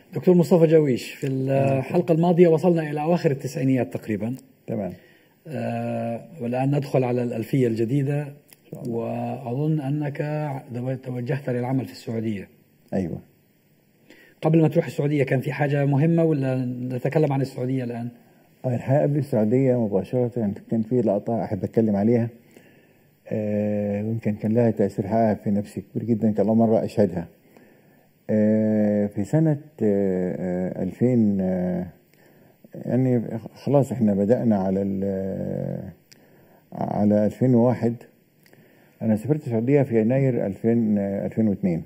دكتور مصطفى جويش في الحلقة الماضية وصلنا إلى أواخر التسعينيات تقريبا تمام آه والآن ندخل على الألفية الجديدة وأظن أنك توجهت للعمل في السعودية ايوه قبل ما تروح السعودية كان في حاجة مهمة ولا نتكلم عن السعودية الآن؟ آه، الحقيقه قبل السعوديه مباشره كان في لقطه احب اتكلم عليها آه، ويمكن كان لها تاثير حقيقة في نفسي كبير جدا كان اول مره اشهدها آه، في سنه آه، آه، 2000 آه، يعني خلاص احنا بدانا على ال- على 2001 انا سافرت السعوديه في يناير 2000 آه، 2002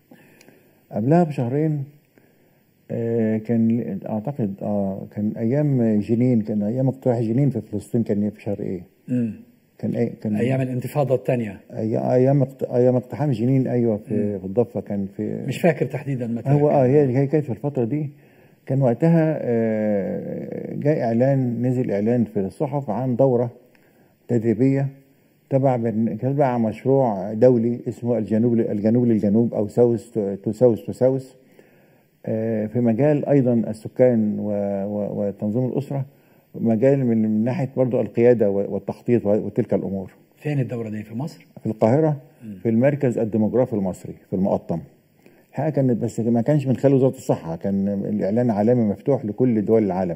قبلها بشهرين آه، كان اعتقد اه كان ايام جنين كان ايام اقتراح جنين في فلسطين كان في شهر ايه مم. كان ايه كان أيام الانتفاضة الثانية أي- ايام اقت- ايام اقتحام جنين ايوه في, في الضفه كان في مش فاكر تحديدا متى هو اه هي هي كانت في الفتره دي كان وقتها آه، جاء اعلان نزل اعلان في الصحف عن دوره تدريبيه تبع برن- تبع مشروع دولي اسمه الجنوب الجنوب للجنوب او ساوث تو ساوث تو ساوث آه، في مجال ايضا السكان و- و- وتنظيم الاسره مجال من من ناحيه برضو القياده والتخطيط وتلك الامور فين الدورة دي في مصر؟ في القاهرة في المركز الديموغرافي المصري في المقطم الحقيقة كانت بس ما كانش من خلال وزارة الصحة كان الإعلان عالمي مفتوح لكل دول العالم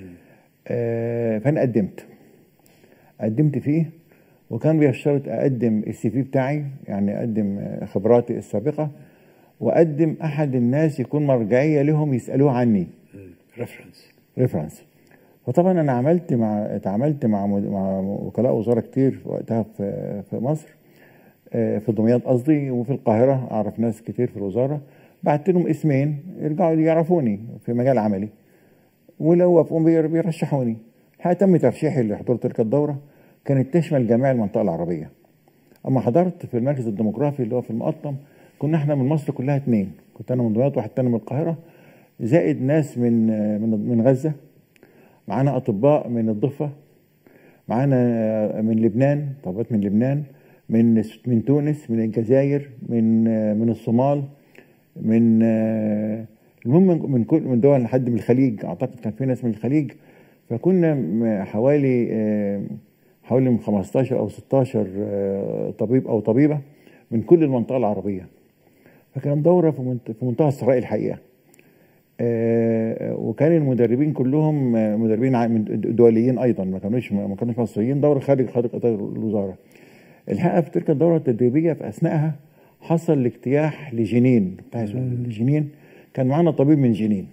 آه فأنا قدمت قدمت فيه وكان بيشترط أقدم السي في بتاعي يعني أقدم آه، خبراتي السابقة وأقدم أحد الناس يكون مرجعية لهم يسألوه عني ريفرنس ريفرنس وطبعا انا عملت مع اتعاملت مع مد- مع وكلاء وزاره كتير في وقتها في في مصر آه، في دمياط قصدي وفي القاهره اعرف ناس كتير في الوزاره بعت لهم اسمين يرجعوا يعرفوني في مجال عملي ولو وافقوا بير- بيرشحوني الحقيقه تم ترشيحي لحضور تلك الدوره كانت تشمل جميع المنطقه العربيه اما حضرت في المركز الديموغرافي اللي هو في المقطم كنا احنا من مصر كلها اتنين كنت انا من دمياط واحد تاني من القاهره زائد ناس من من من غزه معانا اطباء من الضفه معانا من لبنان طبيبات من لبنان من من تونس من الجزائر من من الصومال من المهم من كل من دول لحد من الخليج اعتقد كان في ناس من الخليج فكنا م- حوالي آه، حوالي من 15 او 16 آه، طبيب او طبيبه من كل المنطقه العربيه فكان دوره في منت- في منتهى الثراء الحقيقه آه، وكان المدربين كلهم آه، مدربين ع- من دوليين ايضا ما كانوش ما كانوش مصريين دوره خارج خارج اطار الوزاره الحقيقه في تلك الدوره التدريبيه في اثناءها حصل الاجتياح لجنين بتاع جنين كان معانا طبيب من جنين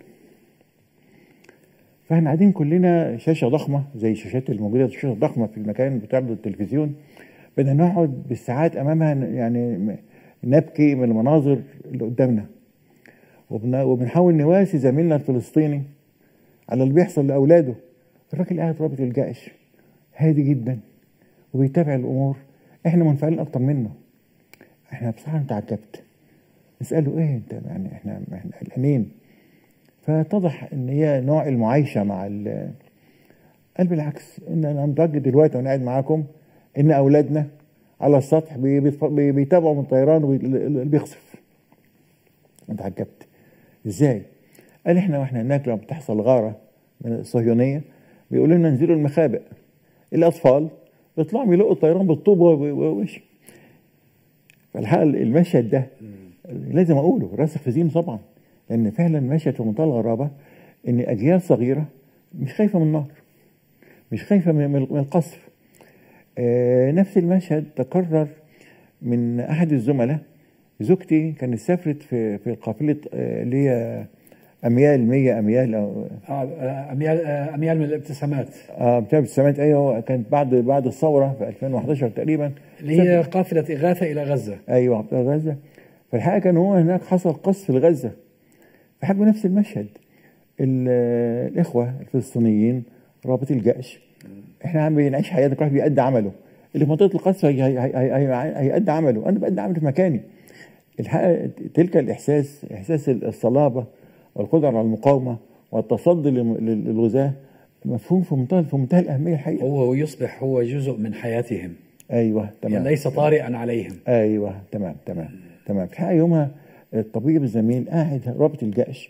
فاحنا قاعدين كلنا شاشه ضخمه زي الشاشات الموجوده الشاشه الضخمه في المكان بتعرض التلفزيون بدنا نقعد بالساعات امامها يعني م- نبكي من المناظر اللي قدامنا وبن- وبنحاول نواسي زميلنا الفلسطيني على اللي بيحصل لاولاده الراجل قاعد رابط الجأش هادي جدا وبيتابع الامور احنا منفعلين اكتر منه احنا بصراحه انت عجبت نساله ايه انت يعني احنا احنا قلقانين فاتضح ان هي نوع المعايشه مع ال قال بالعكس ان انا متواجد دلوقتي وانا قاعد معاكم ان اولادنا على السطح بي- بيتف- بي- بيتابعوا من الطيران وبيخسف انت عجبت ازاي قال احنا واحنا هناك لما بتحصل غاره من الصهيونيه بيقولوا لنا انزلوا المخابئ الاطفال بيطلعوا يلقوا الطيران بالطوب و- و- وش فالحقيقه المشهد ده لازم اقوله راسخ في ذهني طبعا لان فعلا مشهد في منتهى الغرابه ان اجيال صغيره مش خايفه من النار مش خايفه من من القصف آه، نفس المشهد تكرر من احد الزملاء زوجتي كانت سافرت في في قافله آه، اللي هي اميال 100 اميال او آه، اميال آه، اميال من الابتسامات اه بتاع السمات ايوه كانت بعد بعد الثوره في 2011 تقريبا اللي هي قافله اغاثه الى غزه ايوه بتاع غزه فالحقيقه كان هو هناك حصل قصف لغزه فحجوا نفس المشهد ال- الاخوه الفلسطينيين رابط الجأش احنا عم بنعيش حياتنا كل واحد بيأدي عمله اللي في منطقه القصف هي- هي- هي- هي- هيأدي عمله انا بأدي عملي في مكاني الحقيقه تلك الاحساس احساس الصلابه والقدره على المقاومه والتصدي للم- لل- للغزاه مفهوم في منتهى في منتهى الاهميه الحقيقه هو يصبح هو جزء من حياتهم ايوه تمام يعني ليس طارئا عليهم ايوه تمام تمام تمام في الحقيقه يومها الطبيب الزميل قاعد رابط الجأش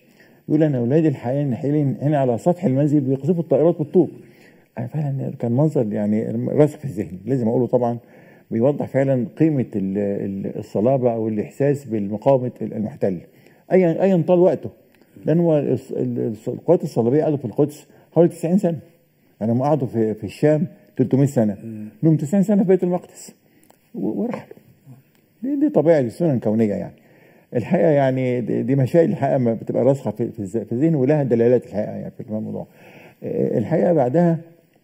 يقول انا اولادي الحقيقه حاليا هنا على سطح المنزل بيقذفوا الطائرات بالطوب أنا فعلا كان منظر يعني راسخ في الذهن لازم اقوله طبعا بيوضح فعلا قيمه ال- ال- الصلابه او الاحساس بالمقاومه المحتل ايا ايا طال وقته لان هو الص- ال- الص- القوات الصليبيه قعدوا في القدس حوالي 90 سنه يعني هم قعدوا في في الشام 300 سنه لهم 90 سنه في بيت المقدس و- ورحلوا دي, دي طبيعه السنن الكونيه يعني الحقيقه يعني دي دي مشاكل الحقيقه ما بتبقى راسخه في في الذ- في الذهن ولها دلالات الحقيقه يعني في الموضوع آه، الحقيقه بعدها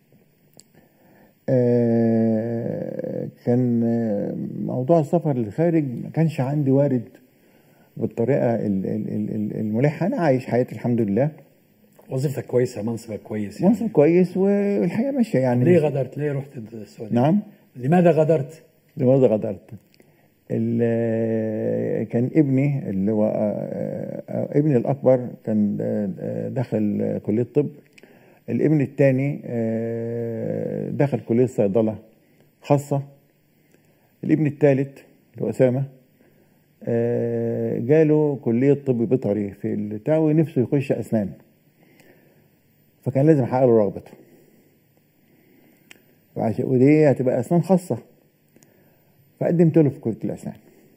آه، كان آه، موضوع السفر للخارج ما كانش عندي وارد بالطريقه ال- ال- ال- ال- الملحه انا عايش حياتي الحمد لله وظيفتك كويسه منصبك كويس يعني. منصب كويس والحياه ماشيه يعني ليه غادرت؟ ليه رحت السعوديه؟ نعم لماذا غادرت؟ لماذا غادرت؟ ال- كان ابني اللي هو آه، آه، ابني الاكبر كان آه، آه، دخل آه، كليه طب الابن الثاني دخل كليه صيدله خاصه الابن الثالث اللي هو اسامه آه، جاله كليه طب بيطري في البتاع ونفسه يخش اسنان فكان لازم احقق له رغبته وعشان ودي هتبقى اسنان خاصه فقدمت له في كليه الاسنان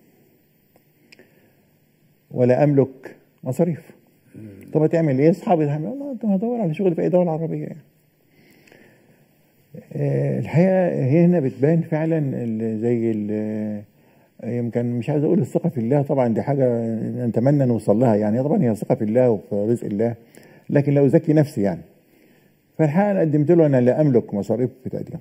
ولا املك مصاريف طب هتعمل ايه؟ اصحابي هعمل والله طب هدور على شغل في اي دوله عربيه يعني. آه، الحقيقه هي هنا بتبان فعلا ال- زي ال- يمكن مش عايز اقول الثقه في الله طبعا دي حاجه نتمنى نوصل لها يعني طبعا هي ثقه في الله وفي رزق الله لكن لو ازكي نفسي يعني فالحقيقه أنا قدمت له انا لا املك مصاريف في تقديم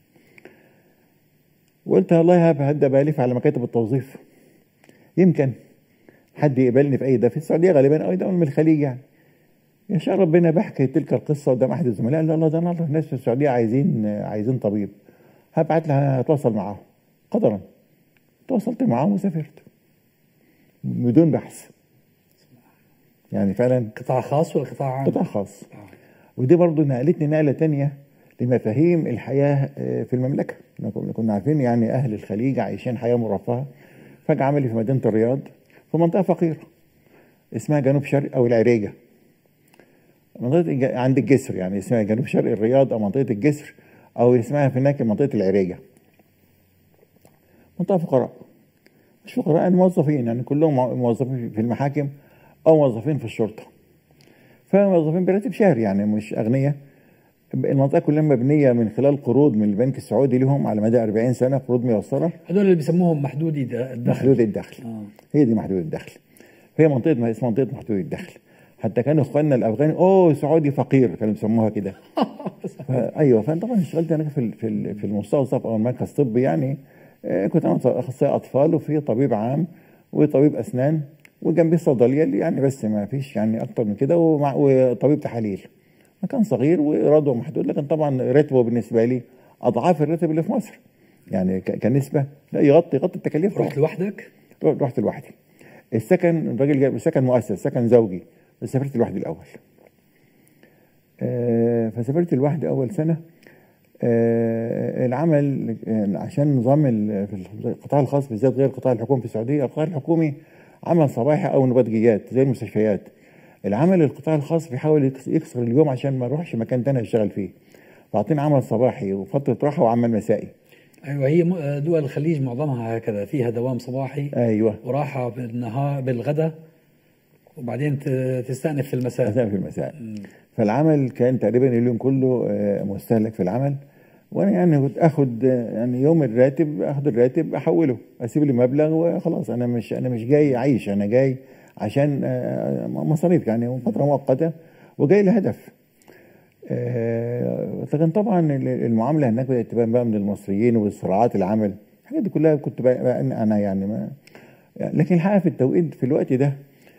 وقلت والله هبدا بالف على مكاتب التوظيف يمكن حد يقبلني في اي ده في السعوديه غالبا او دوله من الخليج يعني يا شاء ربنا بحكي تلك القصه قدام احد الزملاء قال الله ده انا اعرف ناس في السعوديه عايزين عايزين طبيب هبعت لها هتواصل معاهم قدرا تواصلت معاهم وسافرت بدون بحث يعني فعلا قطاع خاص ولا قطاع عام؟ قطاع خاص ودي برضو نقلتني نقله تانية لمفاهيم الحياه آه، في المملكه إحنا كنا- كنا عارفين يعني اهل الخليج عايشين حياه مرفهه فجاه عملي في مدينه الرياض في منطقه فقيره اسمها جنوب شرق او العريجه منطقه الج- عند الجسر يعني اسمها جنوب شرق الرياض او منطقه الجسر او اسمها في هناك منطقه العريجه منطقه فقراء مش فقراء يعني موظفين يعني كلهم مو- موظفين في المحاكم او موظفين في الشرطه فموظفين براتب شهري يعني مش اغنياء المنطقه كلها مبنيه من خلال قروض من البنك السعودي لهم على مدى 40 سنه قروض ميسره هذول اللي بيسموهم محدودي د- الدخل محدود الدخل آه. هي دي محدود الدخل هي منطقه ما اسمها منطقه محدود الدخل حتى كانوا اخواننا الافغان اوه سعودي فقير كانوا بيسموها كده فا- ايوه فانا طبعا اشتغلت هناك في ال- في ال- في المستوصف او المركز الطبي يعني آه، كنت انا اخصائي اطفال وفي طبيب عام وطبيب اسنان وجنبي الصيدليه اللي يعني بس ما فيش يعني اكتر من كده ومع وطبيب تحاليل مكان صغير وايراده محدود لكن طبعا راتبه بالنسبه لي اضعاف الراتب اللي في مصر يعني ك- كنسبه لا يغطي يغطي التكاليف طبعاً. رحت لوحدك؟ رحت لوحدي السكن الراجل جاب سكن مؤسس سكن زوجي بس سافرت لوحدي الاول آه، فسافرت لوحدي اول سنه آه، العمل آه، عشان نظام ال- في القطاع الخاص بالذات غير القطاع الحكومي في السعوديه القطاع الحكومي عمل صباحي او نباتجيات زي المستشفيات العمل القطاع الخاص بيحاول يكس- يكسر اليوم عشان ما اروحش مكان تاني اشتغل فيه فاعطينا عمل صباحي وفتره راحه وعمل مسائي ايوه هي م- دول الخليج معظمها هكذا فيها دوام صباحي ايوه وراحه بالنهار بالغداء وبعدين ت- تستأنف في المساء مساء في المساء فالعمل كان تقريبا اليوم كله آه، مستهلك في العمل وانا يعني كنت اخد آه، يعني يوم الراتب اخد الراتب احوله اسيب لي مبلغ وخلاص انا مش انا مش جاي اعيش انا جاي عشان آه، مصاريف يعني فتره مؤقته وجاي لهدف آه، لكن طبعا المعامله هناك بدات تبان بقى من المصريين وصراعات العمل الحاجات دي كلها كنت بقى بقى انا يعني ما لكن الحقيقه في التوقيت في الوقت ده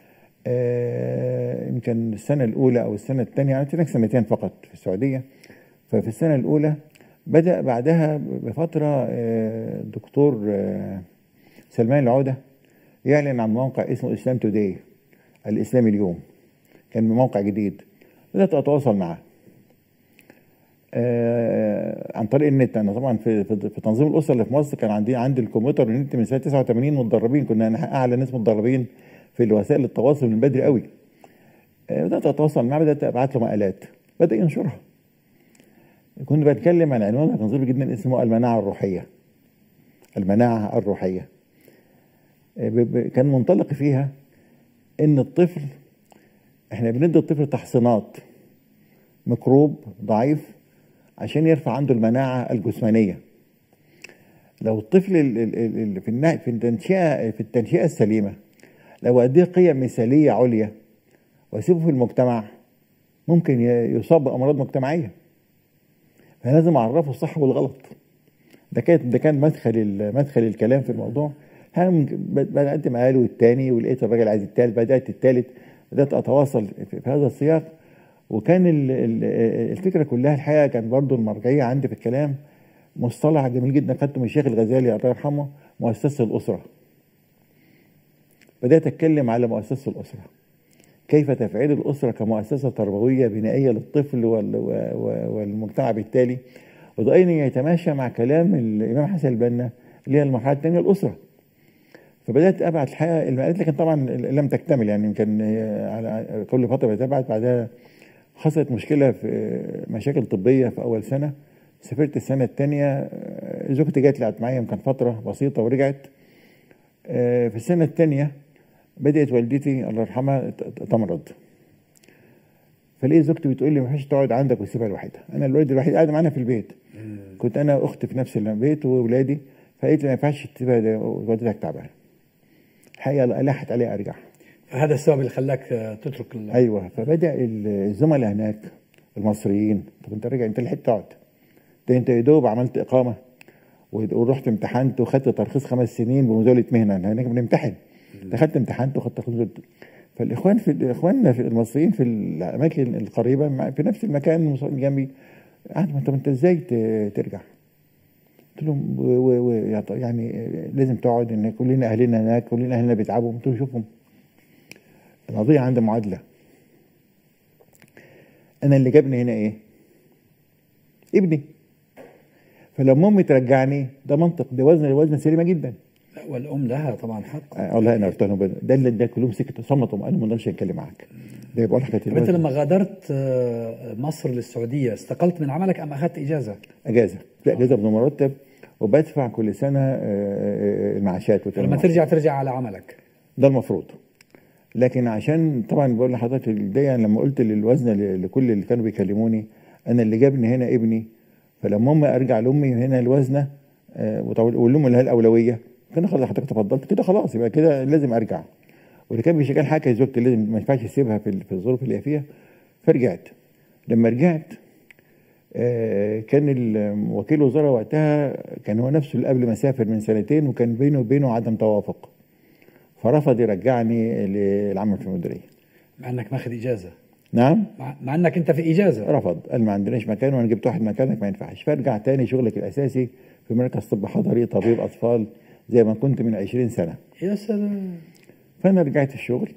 آه، يمكن السنة الأولى أو السنة الثانية يعني هناك سنتين فقط في السعودية ففي السنة الأولى بدأ بعدها بفترة آه، الدكتور آه، سلمان العودة يعلن عن موقع اسمه إسلام توداي الإسلام اليوم كان موقع جديد بدأت أتواصل معاه آه، عن طريق النت انا طبعا في في في تنظيم الاسره اللي في مصر كان عندي عندي الكمبيوتر والنت من سنه 89 متدربين كنا اعلى ناس متدربين في وسائل التواصل من بدري قوي آه، بدات اتواصل معاه بدات ابعت له مقالات بدا ينشرها كنت بتكلم عن عنوان كان ظريف جدا اسمه المناعه الروحيه المناعه الروحيه آه، ب- ب- كان منطلق فيها ان الطفل احنا بندي الطفل تحصينات ميكروب ضعيف عشان يرفع عنده المناعه الجسمانيه لو الطفل ال- ال- ال- ال- في النا- في التنشئه في التنشئه السليمه لو اديه قيم مثاليه عليا واسيبه في المجتمع ممكن ي- يصاب بامراض مجتمعيه فلازم اعرفه الصح والغلط ده كانت ده كان مدخل ال- مدخل الكلام في الموضوع هم بدات مقاله الثاني ولقيت الراجل عايز الثالث بدات الثالث بدات اتواصل في في هذا السياق وكان ال- ال- الفكره كلها الحقيقه كان برضو المرجعيه عندي في الكلام مصطلح جميل جدا خدته من الشيخ الغزالي الله يرحمه مؤسسه الاسره بدات اتكلم على مؤسسه الاسره كيف تفعيل الاسره كمؤسسه تربويه بنائيه للطفل وال- و- و- والمجتمع بالتالي وده ايضا يتماشى مع كلام الامام حسن البنا اللي هي المرحله الثانيه الاسره فبدات ابعت الحقيقه المقالات لكن طبعا لم تكتمل يعني يمكن هي على كل فتره بتبعت بعدها حصلت مشكله في مشاكل طبيه في اول سنه سافرت السنه الثانيه زوجتي جت قعدت معايا يمكن فتره بسيطه ورجعت آه، في السنه الثانيه بدات والدتي الله يرحمها ت- ت- تمرض فلقيت زوجتي بتقول لي ما ينفعش تقعد عندك وتسيبها لوحدها انا الولد الوحيد قاعد معانا في البيت كنت انا واختي في نفس البيت واولادي فقالت لي ما ينفعش تسيبها ده والدتك تعبانه الحقيقه لحت علي ارجع فهذا السبب اللي خلاك آه، تترك ال- ايوه فبدا ال- الزملاء هناك المصريين طب انت راجع انت لحقت تقعد ده انت يا دوب عملت اقامه و- ورحت امتحنت وخدت ترخيص خمس سنين بمزاوله مهنه هناك بنمتحن دخلت امتحنت وخدت ترخيص فالاخوان في اخواننا في المصريين في الاماكن القريبه مع- في نفس المكان المص- جنبي قعدوا طب انت ازاي ت- ترجع؟ قلت لهم و- و- و- يا ط- يعني لازم تقعد ان كلنا اهلنا هناك كلنا اهلنا بيتعبوا قلت لهم شوفهم القضيه عندي معادله انا اللي جابني هنا ايه؟ ابني فلما امي ترجعني ده منطق ده وزن وزن سليمه جدا والام لها طبعا حق اقول لها انا قلت لهم ده اللي ده كلهم سكتوا صمتوا قالوا ما نقدرش نتكلم معاك ده بقول لك كانت طب انت الوزن. لما غادرت آه، مصر للسعوديه استقلت من عملك ام اخذت اجازه؟ اجازه في اجازه بدون مرتب وبدفع كل سنه آه، آه، المعاشات لما ترجع ترجع على عملك ده المفروض لكن عشان طبعا بقول لحضرتك ده لما قلت للوزنه ل- لكل اللي كانوا بيكلموني انا اللي جابني هنا ابني فلما امي ارجع لامي هنا الوزنه آه، وطول- واقول لهم اللي هي الاولويه كده خلاص حضرتك تفضلت كده خلاص يبقى كده لازم ارجع واللي كان بيشجعني حاجه زوجتي لازم ما ينفعش اسيبها في ال- في الظروف اللي هي فيها فرجعت لما رجعت آه، كان ال- وكيل الوزاره وقتها كان هو نفسه اللي قبل ما اسافر من سنتين وكان بينه وبينه عدم توافق فرفض يرجعني للعمل في المديريه مع انك ماخذ اجازه نعم مع, مع انك انت في اجازه رفض قال ما عندناش مكان وانا جبت واحد مكانك ما ينفعش فارجع تاني شغلك الاساسي في مركز طب حضري طبيب اطفال زي ما كنت من 20 سنه يا سلام فانا رجعت الشغل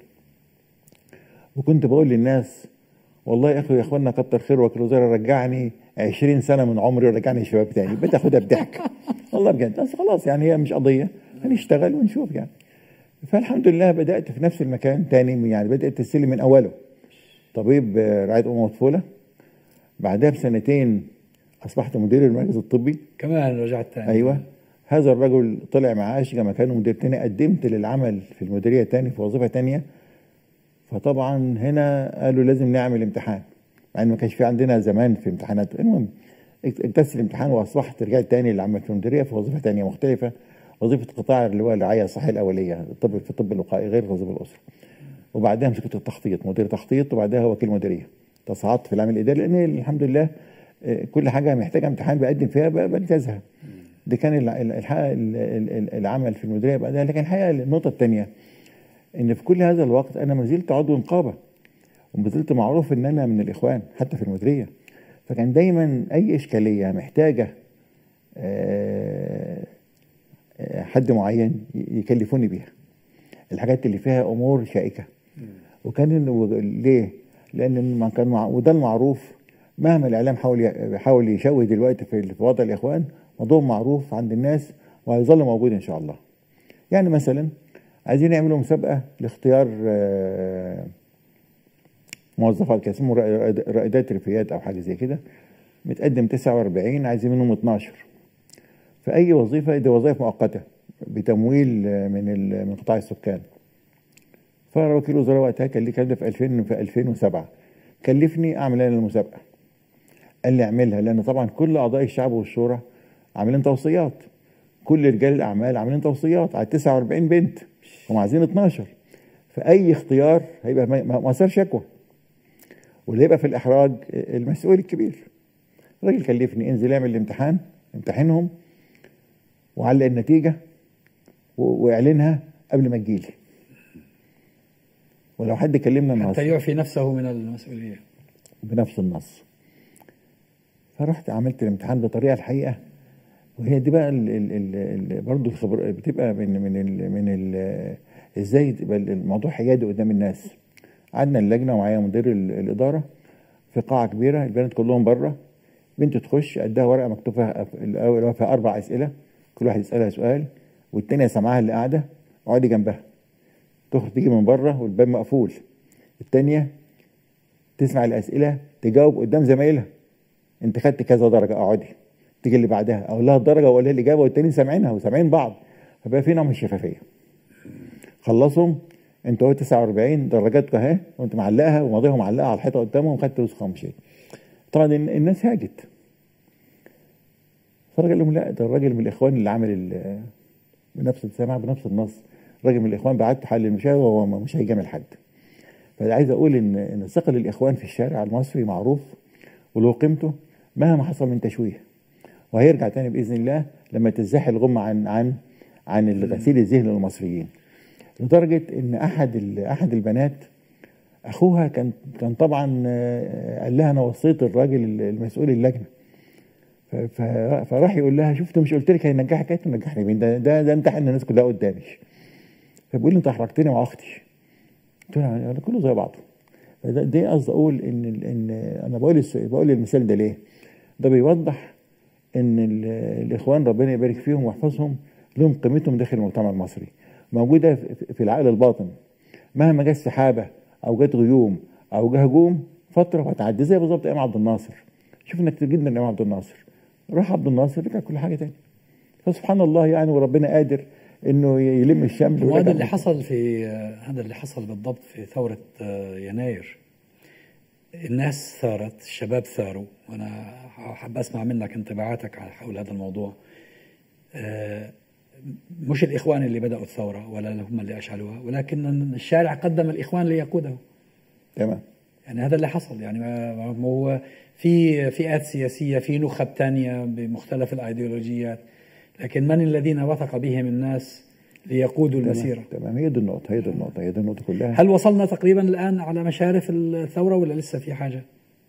وكنت بقول للناس والله يا اخي يا اخوانا كتر خير وكيل الوزاره رجعني 20 سنه من عمري ورجعني شباب تاني بتاخدها بضحك والله بجد بس خلاص يعني هي مش قضيه هنشتغل ونشوف يعني فالحمد لله بدات في نفس المكان تاني يعني بدات السلم من اوله طبيب آه، رعايه امم وطفوله بعدها بسنتين اصبحت مدير المركز الطبي كمان رجعت تاني ايوه هذا الرجل طلع معاش كما كان مدير تاني قدمت للعمل في المديريه تاني في وظيفه تانيه فطبعا هنا قالوا لازم نعمل امتحان مع ان ما كانش في عندنا زمان في امتحانات المهم اجتزت الامتحان واصبحت رجعت تاني للعمل في المديريه في وظيفه تانيه مختلفه وظيفه قطاع اللي هو الرعايه الصحيه الاوليه الطب في الطب الوقائي غير وظيفه الاسره وبعدها مسكت التخطيط مدير تخطيط وبعدها وكيل مديريه تصعدت في العمل الاداري لان الحمد لله آه، كل حاجه محتاجه امتحان بقدم فيها ب- بجتازها دي كان ال- ال- الحقيقه ال- ال- ال- العمل في المديريه بعدها لكن الحقيقه النقطه الثانيه ان في كل هذا الوقت انا ما زلت عضو نقابه وما زلت معروف ان انا من الاخوان حتى في المديريه فكان دايما اي اشكاليه محتاجه آه، آه، حد معين ي- يكلفوني بيها الحاجات اللي فيها امور شائكه وكان إنه- ليه؟ لان ما كان مع وده المعروف مهما الاعلام حاول ي- حاول يشوه دلوقتي في في وضع الاخوان موضوع معروف عند الناس وهيظل موجود ان شاء الله. يعني مثلا عايزين يعملوا مسابقه لاختيار آه، موظفات كان اسمه رائد- رائدات ريفيات او حاجه زي كده متقدم 49 عايزين منهم 12 فاي وظيفه دي وظائف مؤقته بتمويل آه، من ال- من قطاع السكان فوكيل الوزراء وقتها كان لي كلف في 2000 في 2007 كلفني اعمل انا المسابقه قال لي اعملها لان طبعا كل اعضاء الشعب والشورى عاملين توصيات كل رجال الاعمال عاملين توصيات على 49 بنت هم عايزين 12 فاي اختيار هيبقى م- م- مسار شكوى واللي يبقى في الاحراج المسؤول الكبير الراجل كلفني انزل اعمل الامتحان امتحنهم وعلق النتيجه و- واعلنها قبل ما تجيلي ولو حد كلمنا حتى النهارده يعفي نفسه من المسؤولية بنفس النص فرحت عملت الامتحان بطريقه الحقيقه وهي دي بقى ال ال ال ال برضه الخبر بتبقى من من ال من ال ازاي تبقى الموضوع حيادي قدام الناس قعدنا اللجنه ومعايا مدير ال- الاداره في قاعه كبيره البنات كلهم بره بنت تخش ادها ورقه مكتوب فيها الاول فيها اربع اسئله كل واحد يسالها سؤال والتانيه سامعاها اللي قاعده اقعدي جنبها تخرج تيجي من بره والباب مقفول التانيه تسمع الاسئله تجاوب قدام زمايلها انت خدت كذا درجه اقعدي تيجي اللي بعدها اقول لها الدرجه واقول لها الاجابه والتانيين سامعينها وسامعين بعض فبقى في نوع من الشفافيه خلصهم انت هو 49 درجاتك اهي وانت معلقها وماضيها معلقها على الحيطه قدامهم خدت نسخه ومشيت طبعا الن- الناس هاجت فالراجل قال لهم لا ده الراجل من الاخوان اللي عامل ال- بنفس السمع بنفس النص الراجل من الاخوان بعت حل المشاوي وهو مش هيجامل حد فانا عايز اقول ان ان ثقل الاخوان في الشارع المصري معروف وله قيمته مهما حصل من تشويه وهيرجع تاني باذن الله لما تزاح الغمه عن عن عن الغسيل الذهن للمصريين لدرجه ان احد ال- احد البنات اخوها كان كان طبعا آه، قال لها انا وصيت الراجل المسؤول اللجنه ف- ف- فراح يقول لها شفت مش قلت لك هينجحك قالت له نجحني مين ده ده ده امتحن الناس كلها قدامي فبيقول لي انت احرجتني مع اختي قلت له انا كله زي بعضه فده دي قصدي اقول ان ال- ان انا بقول الس- بقول المثال ده ليه؟ ده بيوضح ان ال- الاخوان ربنا يبارك فيهم ويحفظهم لهم قيمتهم داخل المجتمع المصري موجوده في- في العقل الباطن مهما جت سحابه او جت غيوم او جه هجوم فتره وهتعدي زي بالظبط ايام عبد الناصر شفنا كتير جدا ايام عبد الناصر راح عبد الناصر رجع كل حاجه تاني فسبحان الله يعني وربنا قادر انه يلم الشمل وهذا ويرجع اللي حصل في هذا اللي حصل بالضبط في ثورة آه، يناير الناس ثارت الشباب ثاروا وأنا حاب أسمع منك انطباعاتك على حول هذا الموضوع آه، مش الإخوان اللي بدأوا الثورة ولا هم اللي أشعلوها ولكن الشارع قدم الإخوان ليقوده تمام يعني هذا اللي حصل يعني ما ما هو في فئات سياسية في نخب تانية بمختلف الأيديولوجيات لكن من الذين وثق بهم الناس ليقودوا المسيرة تمام تمام هي دي النقطه هي دي النقطه هي دي النقطه كلها هل وصلنا تقريبا الآن على مشارف الثورة ولا لسه في حاجة؟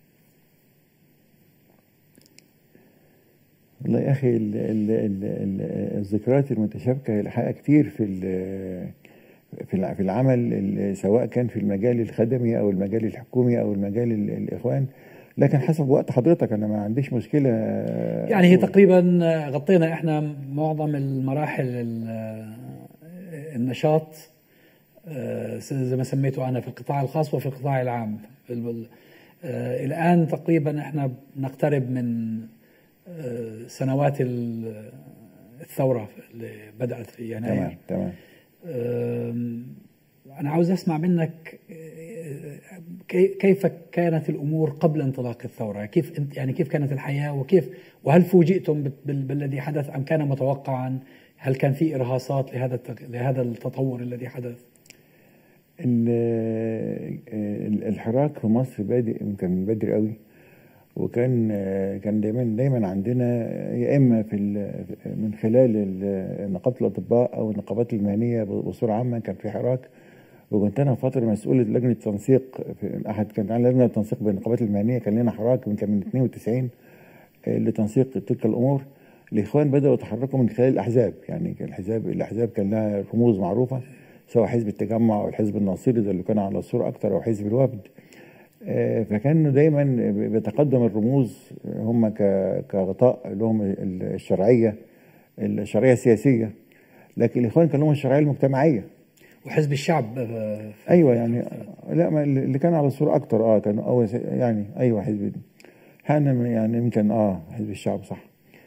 والله يا اخي ال ال ال ال الذكريات المتشابكه الحقيقه كتير في ال- في الع- في العمل ال- سواء كان في المجال الخدمي او المجال الحكومي او المجال ال- الاخوان لكن حسب وقت حضرتك انا ما عنديش مشكله يعني هي تقريبا غطينا احنا معظم المراحل ال- النشاط آه، زي ما سميته انا في القطاع الخاص وفي القطاع العام في ال- آه، الان تقريبا احنا نقترب من آه، سنوات ال- الثوره اللي بدات في يناير تمام تمام أم، أنا عاوز أسمع منك أه، كي- كيف كانت الأمور قبل انطلاق الثورة كيف انت- يعني كيف كانت الحياة وكيف وهل فوجئتم بال- بال- بالذي حدث أم كان متوقعا هل كان في إرهاصات لهذا التغ- لهذا التطور الذي حدث ال- ال- الحراك في مصر بادئ يمكن من بدري قوي وكان كان دايما دايما عندنا يا اما في ال- من خلال ال- نقابه الاطباء او النقابات المهنيه بصوره عامه كان في حراك وكنت انا فتره مسؤول لجنه تنسيق في احد كان عندنا لجنه تنسيق بين النقابات المهنيه كان لنا حراك يمكن من 92 لتنسيق تلك الامور الاخوان بداوا يتحركوا من خلال الاحزاب يعني كان الحزاب الاحزاب كان لها رموز معروفه سواء حزب التجمع او الحزب الناصري ده اللي كان على الصوره اكتر او حزب الوفد آه، فكان دايما بيتقدم الرموز هم ك- كغطاء لهم الشرعيه الشرعيه السياسيه لكن الاخوان كان لهم الشرعيه المجتمعيه وحزب الشعب آه، ايوه يعني لا ما اللي كان على الصوره اكتر اه كان اول س- يعني ايوه حزب احيانا يعني يمكن اه حزب الشعب صح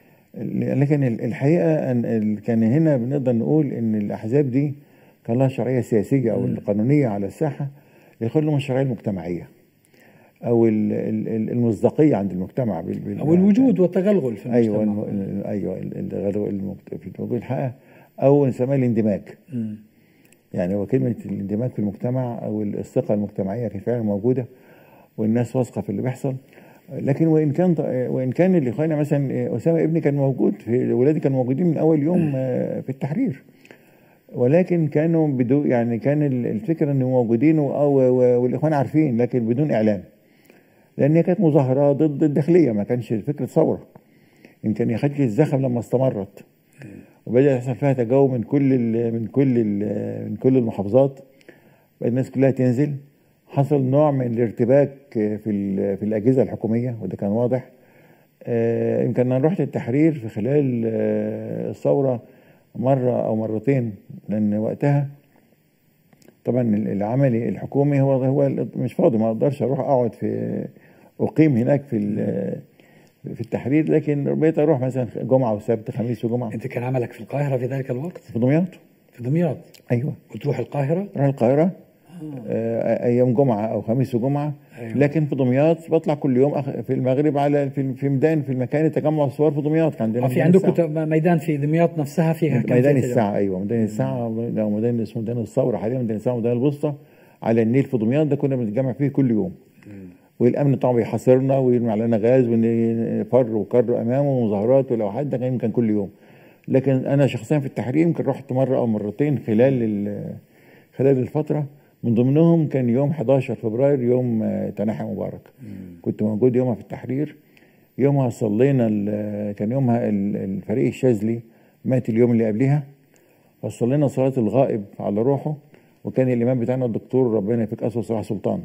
لكن ال- الحقيقه ان ال- كان هنا بنقدر نقول ان الاحزاب دي كان لها شرعيه سياسيه او القانونيه على الساحه يخلوا من الشرعيه المجتمعيه او ال- ال- ال- المصداقيه عند المجتمع بال- بال- او الوجود والتغلغل في المجتمع ايوه الم- ال- ايوه ال- الغلو المجت- في الموجود الحقيقه او نسميها الاندماج مم. يعني هو كلمه الاندماج في المجتمع او الثقه المجتمعيه كانت فعلا موجوده والناس واثقه في اللي بيحصل لكن وان كان وان كان اللي اخوانا مثلا اسامه ابني كان موجود في ولادي كانوا موجودين من اول يوم آه، في التحرير ولكن كانوا بدون يعني كان ال- الفكره انهم موجودين و- و- والاخوان عارفين لكن بدون اعلان لان هي كانت مظاهره ضد الداخليه ما كانش فكره ثوره يمكن يا خدش الزخم لما استمرت وبدا يحصل فيها تجاوب من كل ال من كل ال من كل المحافظات بقى الناس كلها تنزل حصل نوع من الارتباك في ال- في الاجهزه الحكوميه وده كان واضح آه، يمكن انا رحت التحرير في خلال آه، الثوره مره او مرتين لان وقتها طبعا العملي الحكومي هو هو مش فاضي ما اقدرش اروح اقعد في اقيم هناك في ال- في التحرير لكن بقيت اروح مثلا جمعه وسبت خميس وجمعه انت كان عملك في القاهره في ذلك الوقت في دمياط في دمياط ايوه وتروح القاهره راح القاهره آه، ايام جمعه او خميس وجمعه أيوة. لكن في دمياط بطلع كل يوم أخ- في المغرب على في في ميدان في المكان تجمع الصور في دمياط كان عندنا آه، في ميدان عندكم الساعة. ت- ميدان في دمياط نفسها فيها كان ميدان في الساعه ايوه ميدان الساعه لو ميدان اسمه ميدان الثوره حاليا ميدان الساعه وميدان الوسطى على النيل في دمياط ده كنا بنتجمع فيه كل يوم والامن طبعا بيحاصرنا ويرمي علينا غاز ونفر وكر امامه ومظاهرات ولوحات ده كان كان كل يوم لكن انا شخصيا في التحرير يمكن رحت مره او مرتين خلال ال- خلال الفتره من ضمنهم كان يوم 11 فبراير يوم آه، تنحي مبارك كنت موجود يومها في التحرير يومها صلينا ال- كان يومها ال- الفريق الشاذلي مات اليوم اللي قبلها فصلينا صلاه الغائب على روحه وكان الامام بتاعنا الدكتور ربنا يفك اسود صلاح سلطان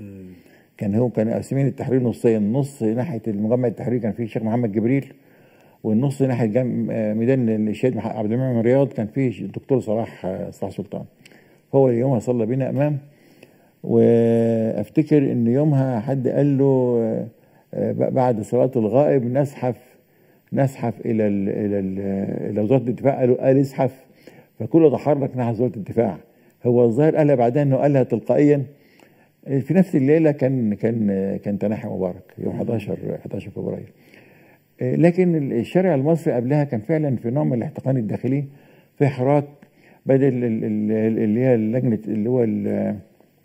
كان هو كان قاسمين التحرير نصين نص ناحيه المجمع التحرير كان فيه الشيخ محمد جبريل والنص ناحيه جم... آه، ميدان الشهيد مح- عبد المنعم رياض كان فيه الدكتور صلاح آه، صلاح سلطان هو يومها صلى بينا امام وافتكر ان يومها حد قال له آه، آه، بعد صلاه الغائب نزحف نزحف الى ال الى ال الى وزاره الدفاع قالوا قال ازحف فكله تحرك نحو وزاره الدفاع هو الظاهر قالها بعدها انه قالها تلقائيا في نفس الليله كان كان كان تنحي مبارك يوم 11 11 فبراير لكن الشارع المصري قبلها كان فعلا في نوع من الاحتقان الداخلي في حراك بدل ال- ال- اللي هي لجنه اللي هو ال-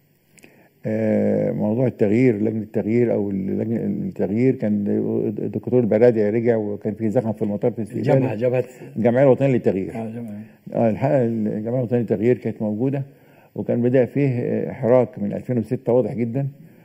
آه، موضوع التغيير لجنه التغيير او لجنه التغيير كان الدكتور البرادعي رجع وكان في زخم في المطار في جبهه استقبال جبهه الجمعيه الوطنيه للتغيير آه، جبهه اه الحقيقه الجمعيه الوطنيه للتغيير كانت موجوده وكان بدا فيه آه، حراك من 2006 واضح جدا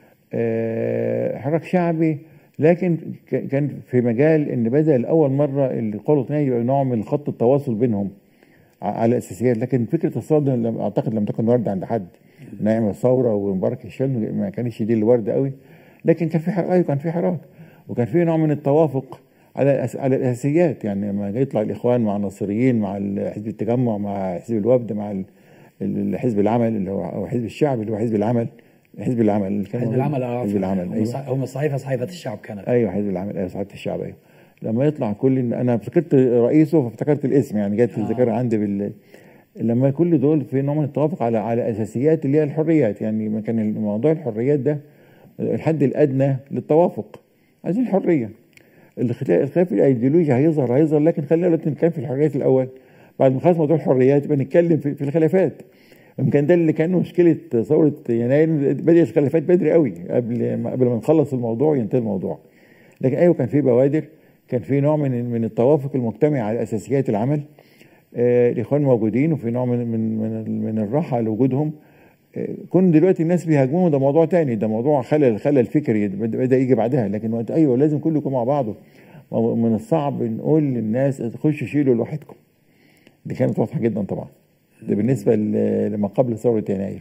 آه، حراك شعبي لكن ك- كان في مجال ان بدا لاول مره القوى الوطنيه يبقى نوع من خط التواصل بينهم ع- على اساسيات لكن فكره الصدى لم اعتقد لم تكن وارده عند حد نعمل ثوره ومبارك الشل ما كانش دي اللي وارده قوي لكن كان في حراك ايوه كان في حراك وكان في نوع من التوافق على الأس- على الاساسيات يعني لما جه يطلع الاخوان مع الناصريين مع ال- حزب التجمع مع حزب الوفد مع ال- ال- حزب العمل اللي هو او حزب الشعب اللي هو حزب العمل حزب العمل اللي كان حزب موجود. العمل آه، حزب العمل هم ايوه صح- هم صحيفه صحيفه الشعب كانت ايوه حزب العمل ايوه صحيفه الشعب ايوه لما يطلع كل انا افتكرت رئيسه فافتكرت الاسم يعني جت في الذاكره عندي بال لما كل دول في نوع من التوافق على على اساسيات اللي هي الحريات يعني ما كان موضوع الحريات ده الحد الادنى للتوافق عايزين الحريه الخلاف الخلاف الايديولوجي هيظهر هيظهر لكن خلينا دلوقتي نتكلم في الحريات الاول بعد ما نخلص موضوع الحريات يبقى نتكلم في, في الخلافات يمكن ده اللي كان مشكله ثوره يناير بدات الخلافات بدري قوي قبل ما قبل ما نخلص الموضوع ينتهي الموضوع لكن ايوه كان في بوادر كان في نوع من من التوافق المجتمعي على اساسيات العمل آه الاخوان موجودين وفي نوع من من من, من الراحه لوجودهم آه كون دلوقتي الناس بيهاجموهم ده موضوع تاني ده موضوع خلل خلل فكري بدا بدا يجي بعدها لكن وقت ايوه لازم كله يكون مع بعضه من الصعب نقول للناس خشوا شيلوا لوحدكم دي كانت واضحه جدا طبعا ده بالنسبه ل- لما قبل ثوره يناير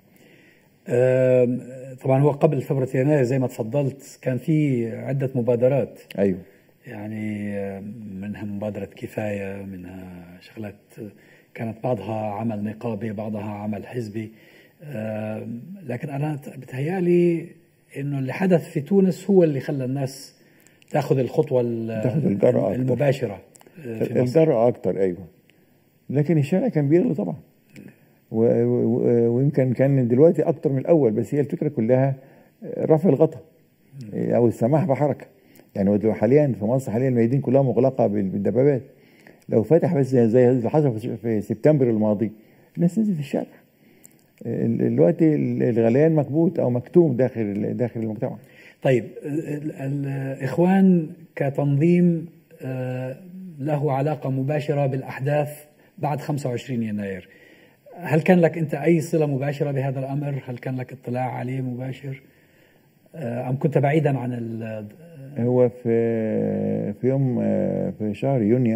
آم، طبعا هو قبل ثورة يناير زي ما تفضلت كان في عدة مبادرات ايوه يعني آم، منها مبادرة كفاية منها شغلات كانت بعضها عمل نقابي بعضها عمل حزبي لكن انا بتهيالي انه اللي حدث في تونس هو اللي خلى الناس تاخذ الخطوه تاخذ الجرأة المباشره في الجرأة اكتر ايوه لكن الشارع كان بيغلي طبعا ويمكن كان دلوقتي اكتر من الاول بس هي الفكره كلها رفع الغطاء او السماح بحركه يعني حاليا في مصر حاليا الميادين كلها مغلقه بالدبابات لو فتح بس زي اللي حصل في سبتمبر الماضي الناس نزلت في الشارع دلوقتي الغليان مكبوت او مكتوم داخل داخل المجتمع طيب الاخوان كتنظيم له علاقه مباشره بالاحداث بعد 25 يناير هل كان لك انت اي صله مباشره بهذا الامر هل كان لك اطلاع عليه مباشر ام كنت بعيدا عن هو في في يوم في شهر يونيو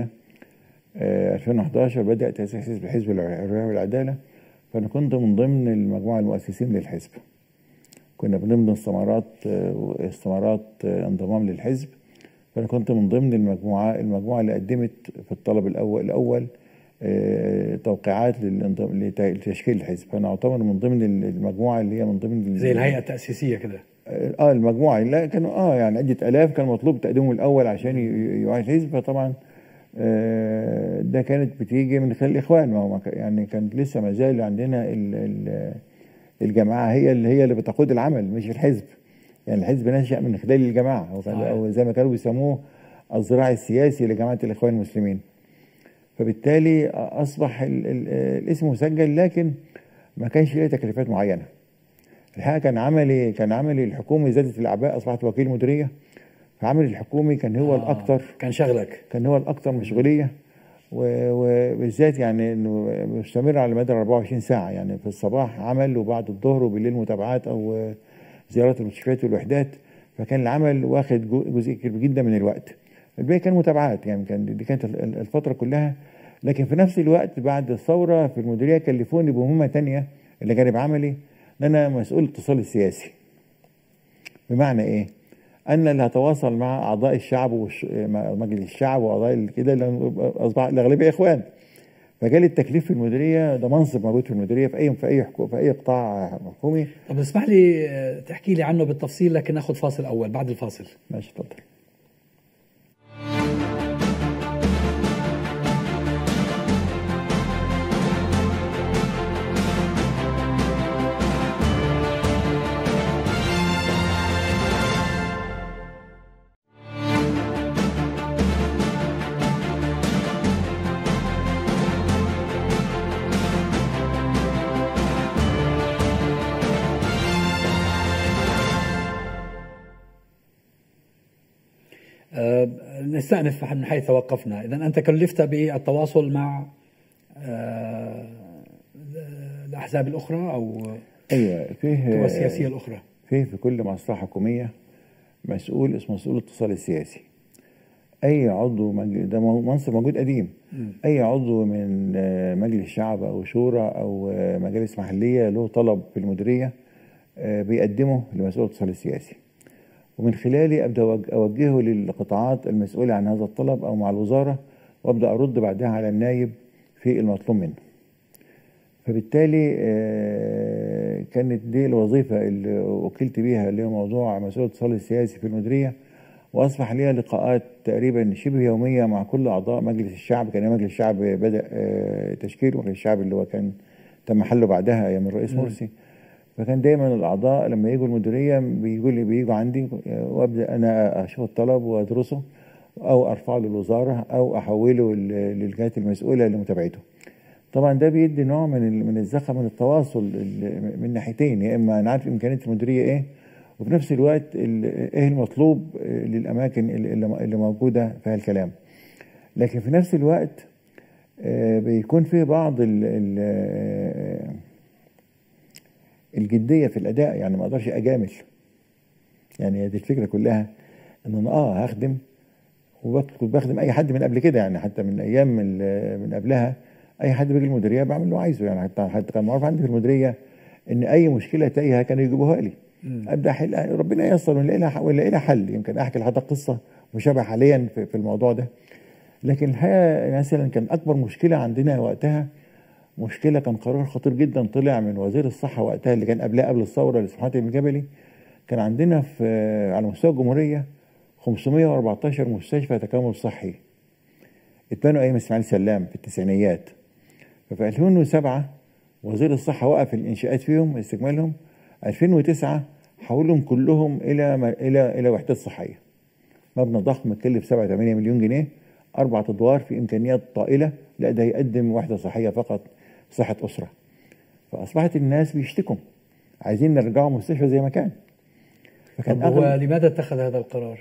2011 بدأ تأسيس حزب حزب الحرية والعدالة فأنا كنت من ضمن المجموعة المؤسسين للحزب كنا من ضمن الثمرات استمارات انضمام للحزب فأنا كنت من ضمن المجموعة المجموعة اللي قدمت في الطلب الأول الأول توقيعات لتشكيل الحزب فأنا أعتبر من ضمن المجموعة اللي هي من ضمن زي الهيئة التأسيسية كده اه المجموعة لا كانوا اه يعني عدة آلاف كان مطلوب تقديمهم الأول عشان يعيد الحزب فطبعا ده كانت بتيجي من خلال الاخوان ما هو يعني كان لسه ما زال عندنا ال ال الجماعه هي اللي هي اللي بتقود العمل مش الحزب يعني الحزب نشا من خلال الجماعه او زي ما كانوا بيسموه الزراع السياسي لجماعه الاخوان المسلمين فبالتالي اصبح ال ال الاسم مسجل لكن ما كانش ليه تكليفات معينه الحقيقه كان عملي كان عملي الحكومي زادت الاعباء اصبحت وكيل مديريه فعمل الحكومي كان هو آه الاكثر كان شغلك كان هو الاكثر مشغوليه وبالذات يعني انه مستمر على مدى 24 ساعه يعني في الصباح عمل وبعد الظهر وبالليل متابعات او زيارات المستشفيات والوحدات فكان العمل واخد جزء كبير جدا من الوقت الباقي كان متابعات يعني كان دي كانت الفتره كلها لكن في نفس الوقت بعد الثوره في المديريه كلفوني بمهمه تانية اللي جانب عملي ان انا مسؤول الاتصال السياسي بمعنى ايه؟ انا اللي هتواصل مع اعضاء الشعب ومجلس الشعب واعضاء كده اللي اصبح الاغلبيه اخوان فجالي التكليف في المديريه ده منصب موجود في المديريه في اي في اي في اي قطاع حكومي طب اسمح لي تحكي لي عنه بالتفصيل لكن ناخذ فاصل اول بعد الفاصل ماشي اتفضل نستأنف من حيث توقفنا إذا أنت كلفت بالتواصل مع الأحزاب الأخرى أو أيوة فيه القوى السياسية الأخرى فيه في كل مصلحة حكومية مسؤول اسمه مسؤول الاتصال السياسي أي عضو مجلس ده منصب موجود قديم م. أي عضو من مجلس الشعب أو شورى أو مجالس محلية له طلب في المديرية بيقدمه لمسؤول الاتصال السياسي ومن خلالي ابدا اوجهه للقطاعات المسؤوله عن هذا الطلب او مع الوزاره وابدا ارد بعدها على النايب في المطلوب منه. فبالتالي كانت دي الوظيفه اللي وكلت بيها اللي هو موضوع مسؤول الاتصال السياسي في المديريه واصبح ليها لقاءات تقريبا شبه يوميه مع كل اعضاء مجلس الشعب كان مجلس الشعب بدا تشكيله مجلس الشعب اللي هو كان تم حله بعدها ايام الرئيس مرسي فكان دايما الاعضاء لما يجوا المديريه بيجوا لي بيجوا عندي وابدا انا اشوف الطلب وادرسه او ارفعه للوزاره او احوله للجهات المسؤوله لمتابعته. طبعا ده بيدي نوع من من الزخم من التواصل من ناحيتين يا اما انا عارف امكانيه المديريه ايه وفي نفس الوقت ايه المطلوب للاماكن اللي موجوده في هالكلام. لكن في نفس الوقت بيكون في بعض ال ال الجديه في الاداء يعني ما اقدرش اجامل يعني دي الفكره كلها ان انا اه هخدم وبخدم اي حد من قبل كده يعني حتى من ايام من قبلها اي حد بيجي المديريه بعمل اللي عايزه يعني حتى حتى كان معروف عندي في المديريه ان اي مشكله تايهه كانوا يجيبوها لي ابدا احل ربنا ييسر ونلاقي لها ونلاقي لها حل يمكن احكي لحضرتك قصه مشابهه حاليا في, في الموضوع ده لكن الحقيقه مثلا كان اكبر مشكله عندنا وقتها مشكله كان قرار خطير جدا طلع من وزير الصحه وقتها اللي كان قبلها قبل الثوره اللي اسمه حاتم الجبلي كان عندنا في على مستوى الجمهوريه 514 مستشفى تكامل صحي اتبنوا ايام اسماعيل سلام في التسعينيات ففي 2007 وزير الصحه وقف الانشاءات فيهم استكمالهم 2009 حولهم كلهم الى الى الى وحدات صحيه مبنى ضخم كلف 7 8 مليون جنيه اربع ادوار في امكانيات طائله لا ده يقدم وحده صحيه فقط صحه اسره فاصبحت الناس بيشتكوا عايزين نرجعوا مستشفى زي ما كان فكان هو لماذا اتخذ هذا القرار؟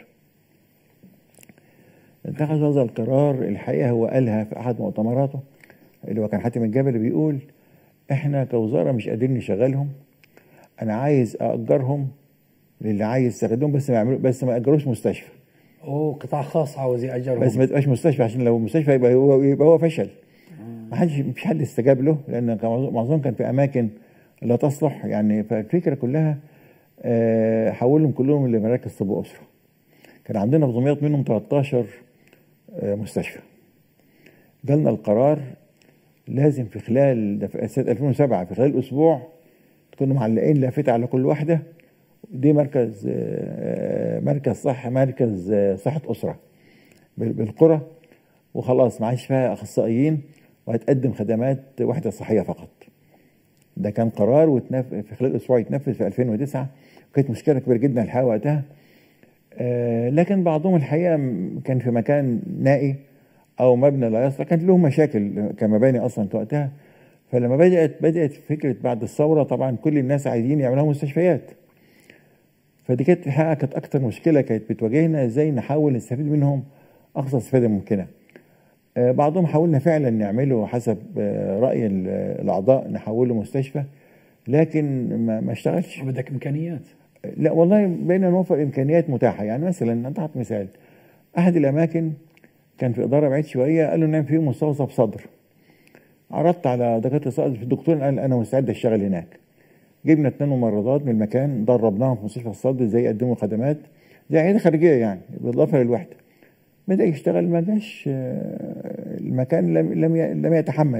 اتخذ هذا القرار الحقيقه هو قالها في احد مؤتمراته اللي هو كان حاتم الجبل بيقول احنا كوزاره مش قادرين نشغلهم انا عايز اجرهم للي عايز يستخدمهم بس ما يعملوا بس ما اجروش مستشفى اوه قطاع خاص عاوز ياجرهم بس ما تبقاش مستشفى عشان لو مستشفى يبقى هو يبقى هو فشل ما حدش مفيش حد استجاب له لان معظمهم كان في اماكن لا تصلح يعني فالفكره كلها أه حولهم كلهم لمراكز طب اسره كان عندنا في دمياط منهم 13 أه مستشفى جالنا القرار لازم في خلال سنه 2007 في خلال اسبوع كنا معلقين لافته على كل واحده دي مركز مركز صحة مركز صحة أسرة بالقرى وخلاص ما عادش فيها أخصائيين وهتقدم خدمات وحدة صحية فقط ده كان قرار وتنف... في خلال أسبوع يتنفذ في 2009 وكانت مشكلة كبيرة جدا الحقيقة وقتها آه لكن بعضهم الحقيقة كان في مكان نائي أو مبنى لا يصلح كانت لهم مشاكل كمباني أصلا وقتها فلما بدأت بدأت فكرة بعد الثورة طبعا كل الناس عايزين يعملوا مستشفيات فدي كانت الحقيقه كانت اكتر مشكله كانت بتواجهنا ازاي نحاول نستفيد منهم اقصى استفاده ممكنه آه بعضهم حاولنا فعلا نعمله حسب آه راي الاعضاء نحوله مستشفى لكن ما, ما اشتغلش بدك امكانيات لا والله بقينا نوفر امكانيات متاحه يعني مثلا انت حط مثال احد الاماكن كان في اداره بعيد شويه قالوا نعمل فيه مستوصف صدر عرضت على دكاتره الصدر الدكتور قال انا مستعد اشتغل هناك جبنا اثنين ممرضات من المكان دربناهم في مستشفى الصدر ازاي يقدموا خدمات زي عياده خارجيه يعني بالاضافه للوحده بدا يشتغل ما جاش المكان لم لم لم يتحمل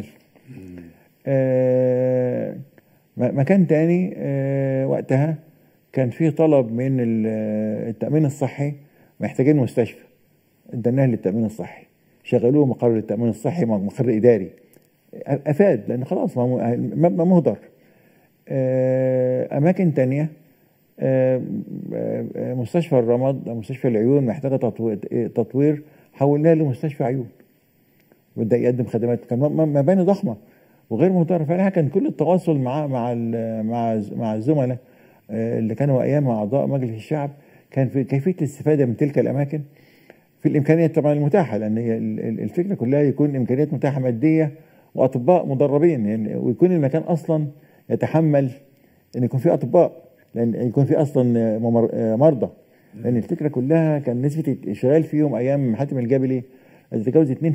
آه مكان تاني آه وقتها كان في طلب من التامين الصحي محتاجين مستشفى اديناه للتامين الصحي شغلوه مقر للتامين الصحي مقر اداري افاد لان خلاص مبنى مهدر اماكن تانية مستشفى الرمد مستشفى العيون محتاجه تطوير حولناها لمستشفى عيون وبدا يقدم خدمات كان مباني ضخمه وغير مهدره فانا كان كل التواصل مع مع مع مع الزملاء اللي كانوا ايامها اعضاء مجلس الشعب كان في كيفيه الاستفاده من تلك الاماكن في الامكانيات طبعا المتاحه لان الفكره كلها يكون امكانيات متاحه ماديه واطباء مدربين يعني ويكون المكان اصلا يتحمل ان يكون في اطباء لان يكون في اصلا مرضى لان الفكره كلها كان نسبه الاشغال فيهم ايام حاتم الجبلي تتجاوز 2%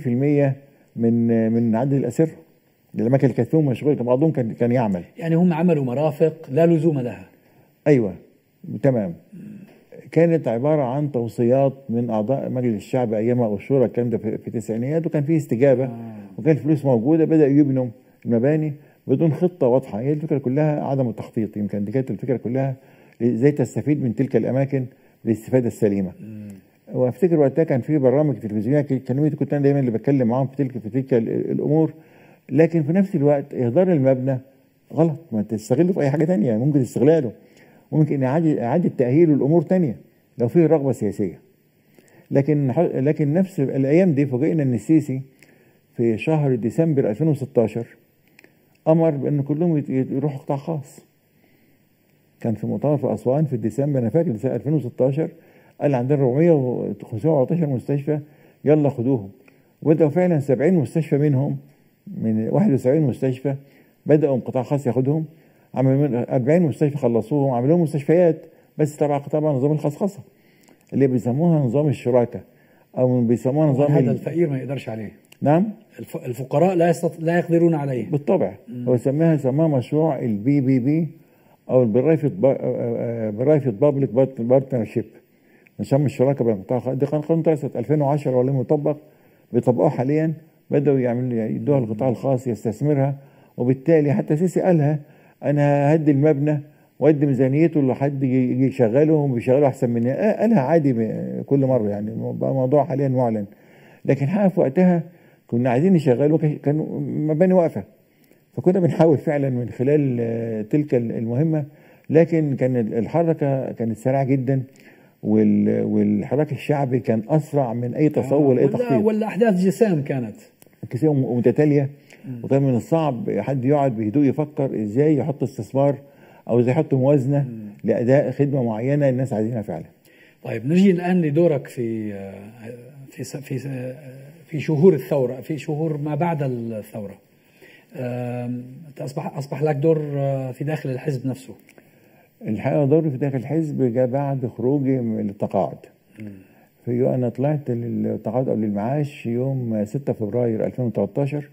من من عدد الاسر الاماكن اللي كانت فيهم مشغول كان بعضهم كان كان يعمل يعني هم عملوا مرافق لا لزوم لها ايوه تمام كانت عباره عن توصيات من اعضاء مجلس الشعب ايامها او الشورى الكلام ده في التسعينيات وكان في استجابه آه. وكان الفلوس موجوده بداوا يبنوا المباني بدون خطه واضحه هي الفكره كلها عدم التخطيط يمكن دي كانت الفكره كلها ازاي تستفيد من تلك الاماكن للاستفاده السليمه وافتكر وقتها كان في برامج تلفزيونيه كانوا كنت انا دايما اللي بتكلم معاهم في تلك في تلك الامور لكن في نفس الوقت اهدار المبنى غلط ما تستغله في اي حاجه تانية ممكن استغلاله ممكن اعاده اعاده تاهيله لامور تانية لو فيه رغبه سياسيه لكن لكن نفس الايام دي فوجئنا ان السيسي في شهر ديسمبر 2016 امر بان كلهم يروحوا قطاع خاص كان في مؤتمر في اسوان في ديسمبر انا فاكر سنه 2016 قال عندنا 400 514 مستشفى يلا خدوهم وبداوا فعلا 70 مستشفى منهم من 71 مستشفى بداوا قطاع خاص ياخدهم عملوا 40 مستشفى خلصوهم عملوا مستشفيات بس تبع طبعا نظام الخصخصه اللي بيسموها نظام الشراكه او بيسموها نظام هذا الفقير ما يقدرش عليه نعم الفقراء لا يستط... لا يقدرون عليه بالطبع مم. هو سماها سماها مشروع البي بي بي او البرايفت برايفت بابليك بارتنرشيب نظام الشراكه بين القطاع ده كان قانون سنه 2010 ولا مطبق بيطبقوه حاليا بداوا يعملوا يدوها القطاع الخاص يستثمرها وبالتالي حتى سيسي قالها انا هدي المبنى وادي ميزانيته لحد يجي يشغله وبيشغله احسن مني آه، قالها عادي ب- كل مره يعني بقى موضوع حاليا معلن لكن حقيقة في وقتها كنا عايزين نشغله كان- كانوا مباني واقفه فكنا بنحاول فعلا من خلال آه، تلك المهمه لكن كان الحركه كانت سريعه جدا وال- والحراك الشعبي كان اسرع من اي تصور اي ولا, تخطيط ولا احداث جسام كانت كثيرة ومتتالية وكان من الصعب حد يقعد بهدوء يفكر ازاي يحط استثمار او ازاي يحط موازنة لأداء خدمة معينة الناس عايزينها فعلا طيب نجي الان لدورك في في في في شهور الثوره في شهور ما بعد الثوره آم، أنت اصبح اصبح لك دور آه، في داخل الحزب نفسه الحقيقة دوري في داخل الحزب جاء بعد خروجي من التقاعد في يوم انا طلعت للتقاعد او للمعاش يوم 6 فبراير 2013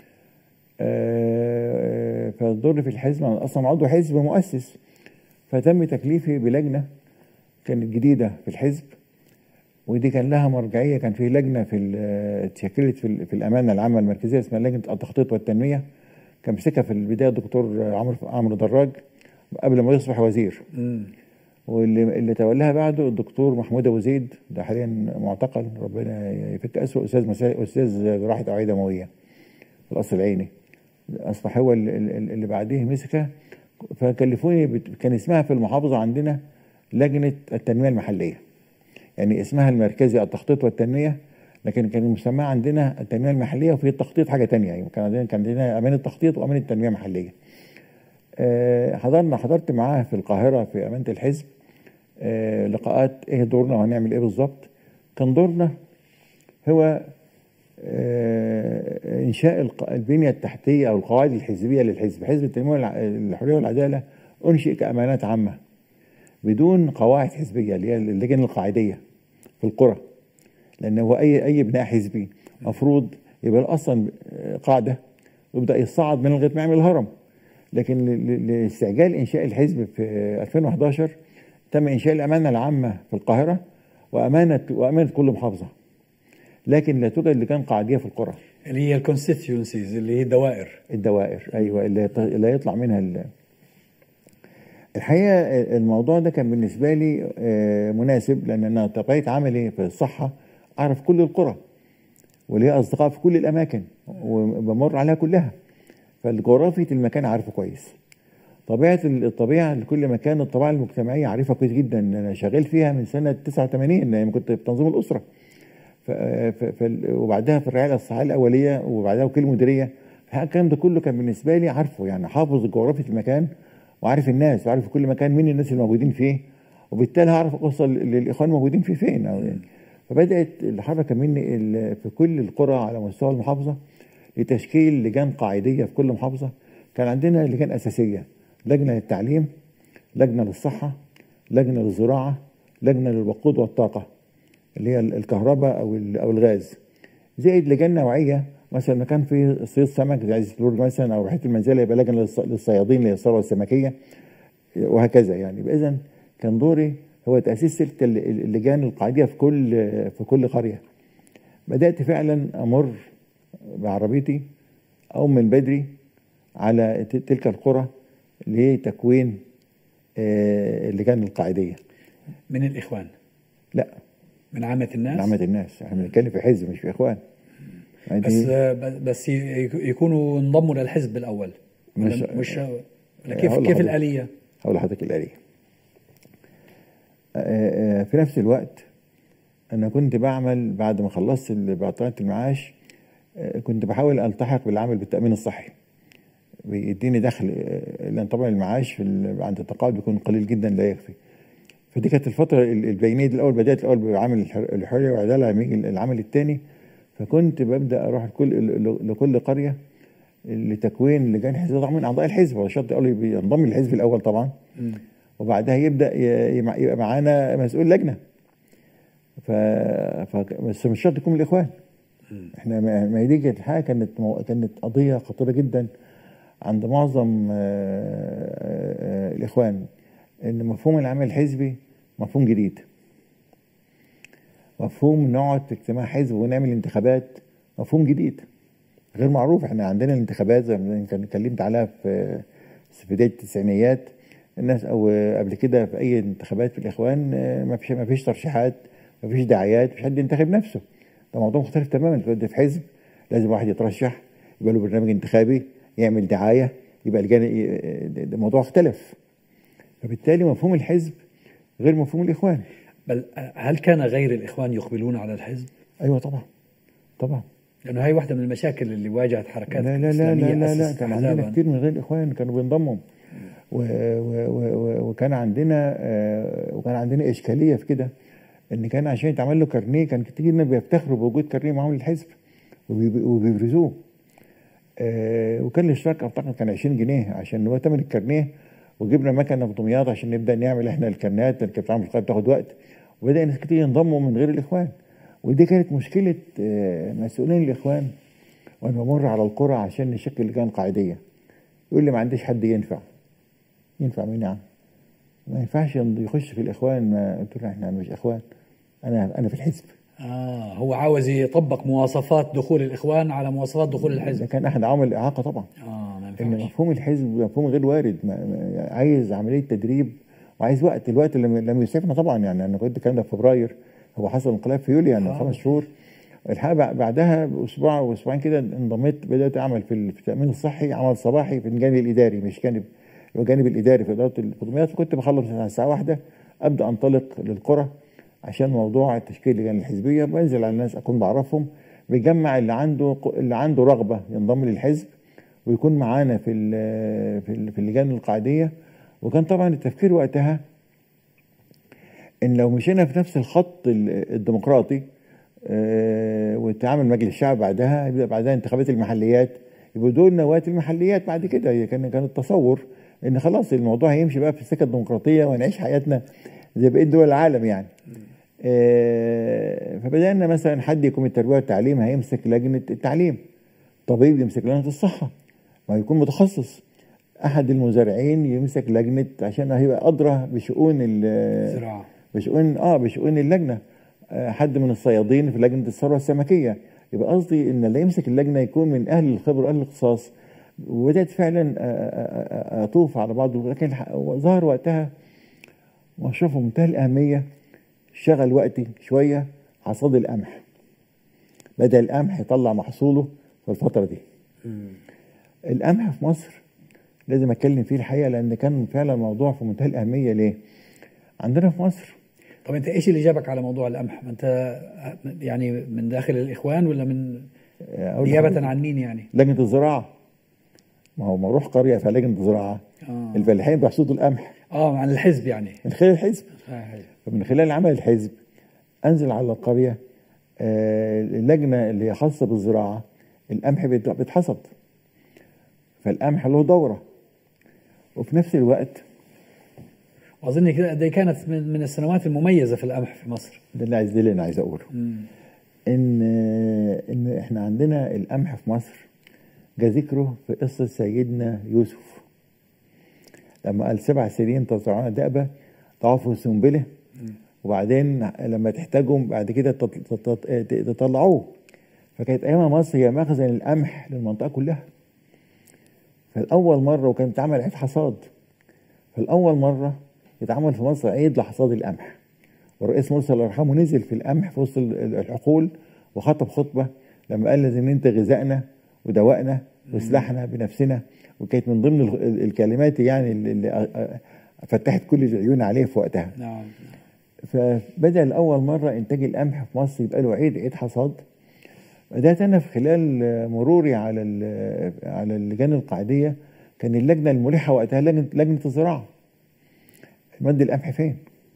آه، فدوري في الحزب انا اصلا عضو حزب مؤسس فتم تكليفي بلجنه كانت جديده في الحزب ودي كان لها مرجعيه كان في لجنه في ال- اتشكلت في, ال- في الامانه العامه المركزيه اسمها لجنه التخطيط والتنميه كان مسكها في البدايه الدكتور عمرو عمرو دراج قبل ما يصبح وزير واللي اللي تولاها بعده الدكتور محمود ابو زيد ده حاليا معتقل ربنا يفك اسره استاذ مسا... استاذ جراحه اوعيه دمويه في القصر العيني اصبح هو ال- ال- اللي بعديه مسكها فكلفوني بت... كان اسمها في المحافظه عندنا لجنه التنميه المحليه يعني اسمها المركزي التخطيط والتنميه لكن كان المسمى عندنا التنميه المحليه وفي التخطيط حاجه تانية يعني كان عندنا كان عندنا امان التخطيط وامان التنميه المحليه آه، حضرنا حضرت معاه في القاهرة في أمانة الحزب آه، لقاءات إيه دورنا وهنعمل إيه بالظبط كان دورنا هو آه، إنشاء الق- البنية التحتية أو القواعد الحزبية للحزب حزب التنمية والع- الحرية والعدالة أنشئ كأمانات عامة بدون قواعد حزبية اللي هي اللجان القاعدية في القرى لأن هو أي أي بناء حزبي مفروض يبقى له أصلا قاعدة ويبدأ يصعد من لغاية ما يعمل الهرم لكن ل- ل- لاستعجال انشاء الحزب في 2011 تم انشاء الامانه العامه في القاهره وامانه وامانه كل محافظه لكن لا توجد لجان قاعديه في القرى اللي هي الكونستيتيونسيز اللي هي الدوائر الدوائر ايوه اللي يط- اللي يطلع منها ال- الحقيقه الموضوع ده كان بالنسبه لي آه، مناسب لان انا طبيعه عملي في الصحه اعرف كل القرى وليا اصدقاء في كل الاماكن وبمر عليها كلها فالجغرافية المكان عارفه كويس طبيعة الطبيعة لكل مكان الطبيعة المجتمعية عارفها كويس جدا أنا شغال فيها من سنة 89 لما كنت في تنظيم الأسرة ف... ف... ف... وبعدها في الرعاية الصحية الأولية وبعدها وكيل مديرية الكلام ده كله كان بالنسبة لي عارفه يعني حافظ جغرافية المكان وعارف الناس وعارف في كل مكان مين الناس الموجودين فيه وبالتالي هعرف اوصل للاخوان الموجودين فيه فين أو يعني. فبدات الحركه مني ال- في كل القرى على مستوى المحافظه لتشكيل لجان قاعديه في كل محافظه كان عندنا لجان اساسيه لجنه للتعليم لجنه للصحه لجنه للزراعه لجنه للوقود والطاقه اللي هي الكهرباء او ال- او الغاز زائد لجان نوعيه مثلا لما كان في صيد سمك زي عزيز البرج مثلا او ريحه المنزله يبقى لجنه للص- للصيادين اللي هي الثروه السمكيه وهكذا يعني اذا كان دوري هو تاسيس تلك ال- ال- اللجان القاعديه في كل في كل قريه بدات فعلا امر بعربيتي او من بدري على ت- تلك القرى لتكوين آه، اللجان القاعديه من الاخوان لا من عامه الناس عامة الناس احنا بنتكلم في حزب مش في اخوان يعني بس بس ي- يكونوا انضموا للحزب الاول ولا مش- مش ولا كيف هقول كيف لحضرتك. الاليه؟ هقول لحضرتك الآلية آه، آه، في نفس الوقت أنا كنت بعمل بعد ما خلصت ال- بعد طلعت المعاش آه، كنت بحاول ألتحق بالعمل بالتأمين الصحي بيديني دخل آه، لأن طبعا المعاش في ال- عند التقاعد بيكون قليل جدا لا يكفي فدي كانت الفترة ال- البينية دي الأول بدأت الأول بعمل الحر- الحرية والعدالة لما يجي العمل الثاني فكنت ببدأ أروح لكل ل- لكل قرية لتكوين لجان حزب طبعا من أعضاء الحزب هو شرط الأول ينضم للحزب الأول طبعا وبعدها يبدا ي- يبقى يبقى معانا مسؤول لجنه ف... ف... بس مش شرط يكون من الاخوان احنا ما ما هي دي كانت حاجه كانت مو... كانت قضيه خطيره جدا عند معظم آه، آه، الاخوان ان مفهوم العمل الحزبي مفهوم جديد مفهوم نقعد في اجتماع حزب ونعمل انتخابات مفهوم جديد غير معروف احنا عندنا الانتخابات زي ما كان اتكلمت عليها في في بدايه التسعينيات الناس او قبل كده في اي انتخابات في الاخوان آه، ما فيش ما فيش ترشيحات ما فيش دعايات مش حد ينتخب نفسه ده موضوع مختلف تماما تودي في حزب لازم واحد يترشح يبقى له برنامج انتخابي يعمل دعايه يبقى الجان ده موضوع اختلف فبالتالي مفهوم الحزب غير مفهوم الاخوان بل هل كان غير الاخوان يقبلون على الحزب؟ ايوه طبعا طبعا لانه هي واحده من المشاكل اللي واجهت حركات لا لا لا لا لا, لا كان عندنا كتير من غير الاخوان كانوا بينضموا و و و وكان عندنا آه وكان عندنا اشكاليه في كده ان كان عشان يتعمل له كارنيه كان كتير ناس بيفتخروا بوجود كارنيه معاهم للحزب وبيبرزوه آه وكان الاشتراك اعتقد كان 20 جنيه عشان هو ثمن الكارنيه وجبنا مكنه في دمياط عشان نبدا نعمل احنا الكارنيهات اللي كانت بتعمل بتاخد وقت وبدا ناس كتير ينضموا من غير الاخوان ودي كانت مشكله آه مسؤولين الاخوان وانا بمر على القرى عشان نشكل لجان قاعديه يقول لي ما عنديش حد ينفع ينفع مين يعني ما ينفعش يخش في الاخوان ما قلت له احنا مش اخوان انا انا في الحزب اه هو عاوز يطبق مواصفات دخول الاخوان على مواصفات دخول الحزب ده كان احد عوامل الاعاقه طبعا اه ما ان ينفعش مفهوم الحزب مفهوم غير وارد ما ما- عايز عمليه تدريب وعايز وقت الوقت لم لم يسعفنا طبعا يعني انا كنت الكلام ده في فبراير هو حصل انقلاب في يوليو يعني آه. خمس شهور الحقيقه بع- بعدها باسبوع واسبوعين كده انضميت بدات اعمل في ال- في التامين الصحي عمل صباحي في الجانب الاداري مش جانب الجانب الاداري في اداره الخدمات فكنت بخلص على الساعه واحدة ابدا انطلق للقرى عشان موضوع تشكيل اللجان الحزبيه بنزل على الناس اكون بعرفهم بيجمع اللي عنده اللي عنده رغبه ينضم للحزب ويكون معانا في ال- في ال- في اللجان القاعديه وكان طبعا التفكير وقتها ان لو مشينا في نفس الخط ال- الديمقراطي آه، وتعامل مجلس الشعب بعدها يبقى بعدها انتخابات المحليات يبقوا دول نواه المحليات بعد كده هي كان كان التصور ان خلاص الموضوع هيمشي بقى في السكه الديمقراطيه ونعيش حياتنا زي بقيه دول العالم يعني آه، فبدانا مثلا حد يكون من التربيه والتعليم هيمسك لجنه التعليم طبيب يمسك لجنه الصحه ما يكون متخصص احد المزارعين يمسك لجنه عشان هيبقى ادرى بشؤون ال- زراعه بشؤون اه بشؤون اللجنه آه حد من الصيادين في لجنه الثروه السمكيه يبقى قصدي ان اللي يمسك اللجنه يكون من اهل الخبره واهل الاختصاص وبدات فعلا آه، آه، آه، اطوف على بعض لكن الح- ظهر وقتها مشروع في منتهى الاهميه شغل وقتي شويه حصاد القمح بدا القمح يطلع محصوله في الفتره دي القمح في مصر لازم اتكلم فيه الحقيقه لان كان فعلا موضوع في منتهى الاهميه ليه؟ عندنا في مصر طب انت ايش اللي جابك على موضوع القمح؟ ما انت يعني من داخل الاخوان ولا من أقول نيابه لحضرتك، عن مين يعني؟ لجنه الزراعه ما هو ما اروح قريه فيها لجنه الزراعه اه الفلاحين بيحصدوا القمح اه عن الحزب يعني من خلال الحزب آه، حلو. فمن خلال عمل الحزب انزل على القريه آه، اللجنه اللي هي خاصه بالزراعه القمح بيت- بيتحصد فالقمح له دوره وفي نفس الوقت واظن كده دي كانت من, من السنوات المميزه في القمح في مصر ده اللي عايز ده اللي انا عايز اقوله مم. ان ان احنا عندنا القمح في مصر جاء ذكره في قصه سيدنا يوسف لما قال سبع سنين تزرعون دأبة ضعفوا سنبله وبعدين لما تحتاجوا بعد كده تط- تط- تطلعوه فكانت ايام مصر هي مخزن القمح للمنطقه كلها فالاول مره وكان اتعمل عيد حصاد فالاول مره يتعمل في مصر عيد لحصاد القمح والرئيس مرسي الله يرحمه نزل في القمح في وسط ال- الحقول وخطب خطبه لما قال لازم انت غذائنا ودوائنا وسلاحنا بنفسنا وكانت من ضمن ال- ال- الكلمات يعني اللي- اللي أ- أ- فتحت كل العيون عليه في وقتها نعم فبدا لاول مره انتاج القمح في مصر يبقى له عيد عيد حصاد بدات انا في خلال مروري على ال- على اللجان القاعديه كان اللجنه الملحه وقتها لجنه لجنه الزراعه مد القمح فين؟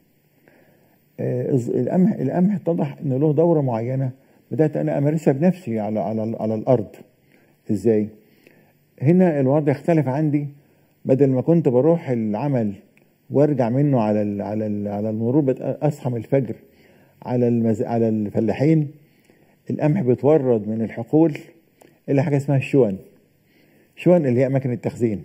آه، الز- القمح القمح اتضح ان له دوره معينه بدات انا امارسها بنفسي على على على الارض ازاي؟ هنا الوضع اختلف عندي بدل ما كنت بروح العمل وارجع منه على ال على ال على المرور بت- اصحى من الفجر على المز... على الفلاحين القمح بيتورد من الحقول الى حاجه اسمها الشون شون اللي هي اماكن التخزين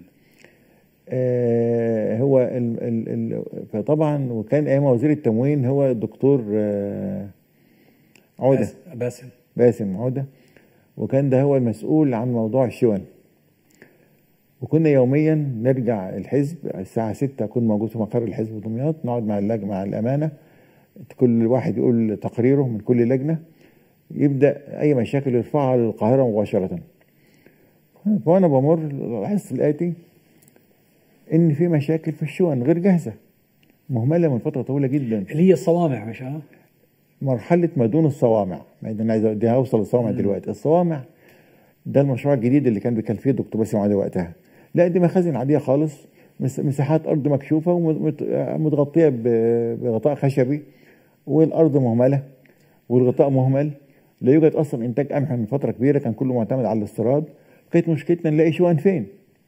آه هو ال ال ال فطبعا وكان ايام وزير التموين هو الدكتور آه عوده باسم- باسم باسم عوده وكان ده هو المسؤول عن موضوع الشون وكنا يوميا نرجع الحزب الساعة 6 أكون موجود في مقر الحزب في دمياط نقعد مع اللجنة مع الأمانة كل واحد يقول تقريره من كل لجنة يبدأ أي مشاكل يرفعها للقاهرة مباشرة وأنا بمر لاحظت الآتي إن في مشاكل في الشون غير جاهزة مهملة من فترة طويلة جدا اللي هي الصوامع مش اه مرحلة ما دون الصوامع ما أنا عايز دي هوصل للصوامع دلوقتي الصوامع ده المشروع الجديد اللي كان بيكلفيه الدكتور باسم عادل وقتها لا دي مخازن عادية خالص مس- مساحات أرض مكشوفة ومتغطية بغطاء خشبي والأرض مهملة والغطاء مهمل لا يوجد أصلا إنتاج قمح من فترة كبيرة كان كله معتمد على الاستيراد كانت مشكلتنا نلاقي شوان فين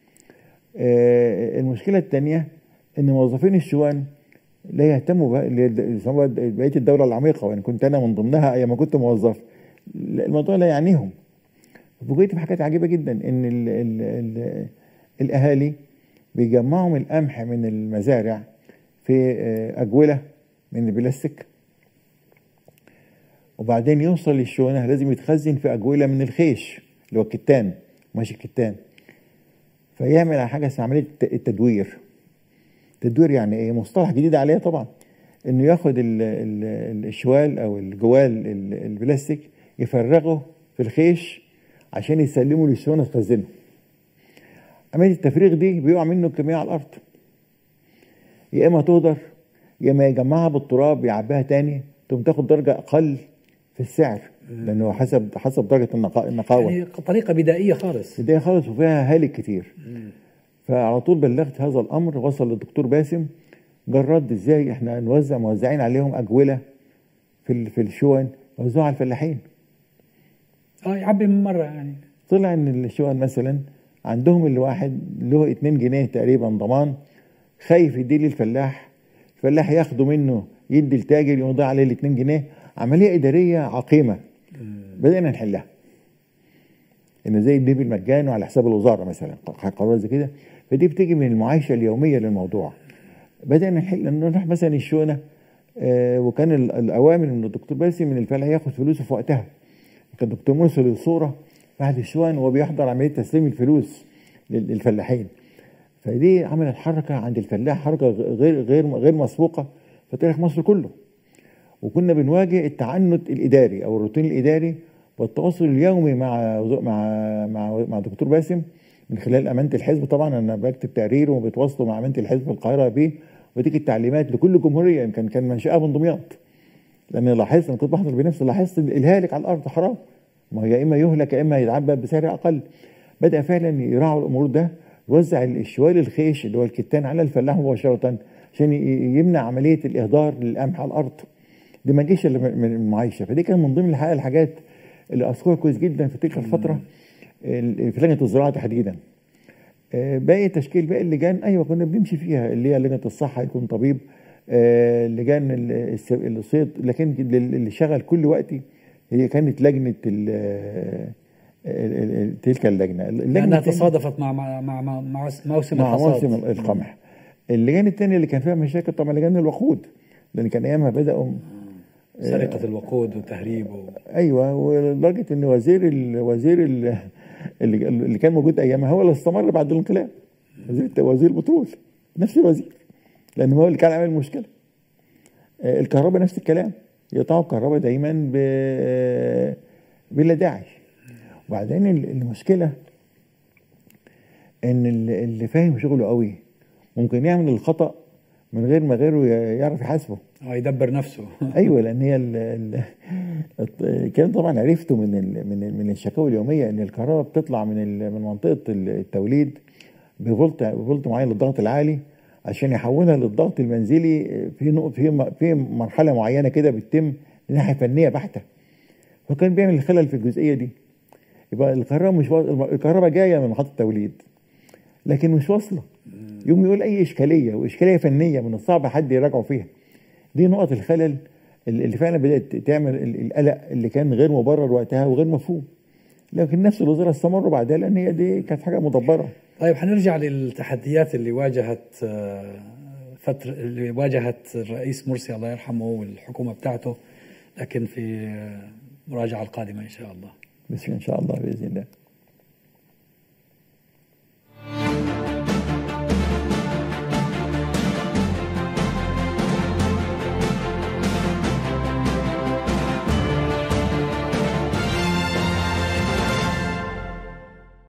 آه، المشكلة الثانية إن موظفين الشوان لا يهتموا بقى اللي يسموها بقية الدولة العميقة وإن كنت أنا من ضمنها أيام ما كنت موظف لا، الموضوع لا يعنيهم فوجئت بحاجات عجيبة جدا إن ال ال ال الأهالي بيجمعوا من القمح من المزارع في آه، أجولة من البلاستيك وبعدين يوصل للشونة لازم يتخزن في أجولة من الخيش اللي هو الكتان ماشي الكتان فيعمل على حاجة اسمها عملية الت- التدوير تدوير يعني ايه مصطلح جديد عليه طبعا انه ياخد ال- ال- الشوال او الجوال ال- البلاستيك يفرغه في الخيش عشان يسلمه للشونه تخزنه عمليه التفريغ دي بيقع منه كميه على الارض يا اما تهدر يا اما يجمعها بالتراب يعبيها تاني تقوم تاخد درجه اقل في السعر لانه حسب حسب درجه النقاء النقاوه يعني طريقه بدائيه خالص بداية خالص وفيها هالك كتير فعلى طول بلغت هذا الامر وصل للدكتور باسم جه الرد ازاي احنا نوزع موزعين عليهم اجوله في ال- في الشون وزعوا على الفلاحين اه يعبي من مره يعني طلع ان الشون مثلا عندهم الواحد له 2 جنيه تقريبا ضمان خايف يديه للفلاح الفلاح ياخده منه يدي التاجر يمضي عليه ال 2 جنيه عمليه اداريه عقيمه بدانا نحلها انه زي يديه بالمجان وعلى حساب الوزاره مثلا قرار زي كده فدي بتيجي من المعايشه اليوميه للموضوع بدانا نحل انه نروح مثلا الشونه آه وكان ال- الاوامر من الدكتور باسم من الفلاح ياخد فلوسه في وقتها كان الدكتور مرسل الصوره بعد الشوان وهو بيحضر عمليه تسليم الفلوس لل- للفلاحين فدي عملت حركه عند الفلاح حركه غير غير غير مسبوقه في تاريخ مصر كله وكنا بنواجه التعنت الاداري او الروتين الاداري والتواصل اليومي مع مع مع مع دكتور باسم من خلال امانه الحزب طبعا انا بكتب تقرير وبتواصلوا مع امانه الحزب في القاهره بيه وتيجي التعليمات لكل جمهوريه يمكن كان منشاها من دمياط لان لاحظت انا كنت بحضر بنفسي لاحظت الهالك على الارض حرام ما هو يا اما يهلك يا اما يتعبى بسعر اقل بدا فعلا يراعوا الامور ده يوزع الشوال الخيش اللي هو الكتان على الفلاح مباشره عشان ي- يمنع عمليه الاهدار للقمح على الارض دي ما جيش الا من من المعايشه فدي كان من ضمن الحقيقه الحاجات اللي اذكرها كويس جدا في تلك الفتره ال- في لجنه الزراعه تحديدا آه، باقي تشكيل باقي اللجان ايوه كنا بنمشي فيها اللي هي لجنه الصحه يكون طبيب آه، لجان ال- الس- الصيد لكن اللي اللي شغل كل وقتي هي كانت لجنه ال- ال- ال- تلك اللجنه اللجنه لانها التانية- تصادفت مع مع مع, مع موس- موسم مع الحصاد موسم القمح اللجان الثانيه اللي كان فيها مشاكل طبعا لجان الوقود لان كان ايامها بداوا سرقه الوقود والتهريب و... ايوه ولدرجه ان وزير ال وزير ال اللي, اللي كان موجود ايامها هو اللي استمر بعد الانقلاب وزير وزير البترول نفس الوزير لان هو اللي كان عامل المشكله آه، الكهرباء نفس الكلام يقطعوا الكهرباء دايما ب بلا داعي وبعدين ال- المشكله ان ال- اللي فاهم شغله قوي ممكن يعمل الخطا من غير ما غيره ي- يعرف يحاسبه اه يدبر نفسه ايوه لان هي ال ال ال- كان طبعا عرفته من ال من ال من الشكاوى اليوميه ان الكهرباء بتطلع من ال من منطقه ال- التوليد بفولت بفولت معين للضغط العالي عشان يحولها للضغط المنزلي في نقط في م- في مرحله معينه كده بتتم من ناحيه فنيه بحته فكان بيعمل خلل في الجزئيه دي يبقى الكهرباء مش وا- الكهرباء جايه من محطه التوليد لكن مش واصله يوم يقول اي اشكاليه واشكاليه فنيه من الصعب حد يراجعه فيها دي نقط الخلل اللي اللي فعلا بدات تعمل ال- القلق اللي كان غير مبرر وقتها وغير مفهوم لكن نفس الوزراء استمروا بعدها لان هي دي كانت حاجه مدبره طيب حنرجع للتحديات اللي واجهت آه، فترة اللي واجهت الرئيس مرسي الله يرحمه والحكومة بتاعته لكن في آه، المراجعة القادمة إن شاء الله بس ان شاء الله باذن الله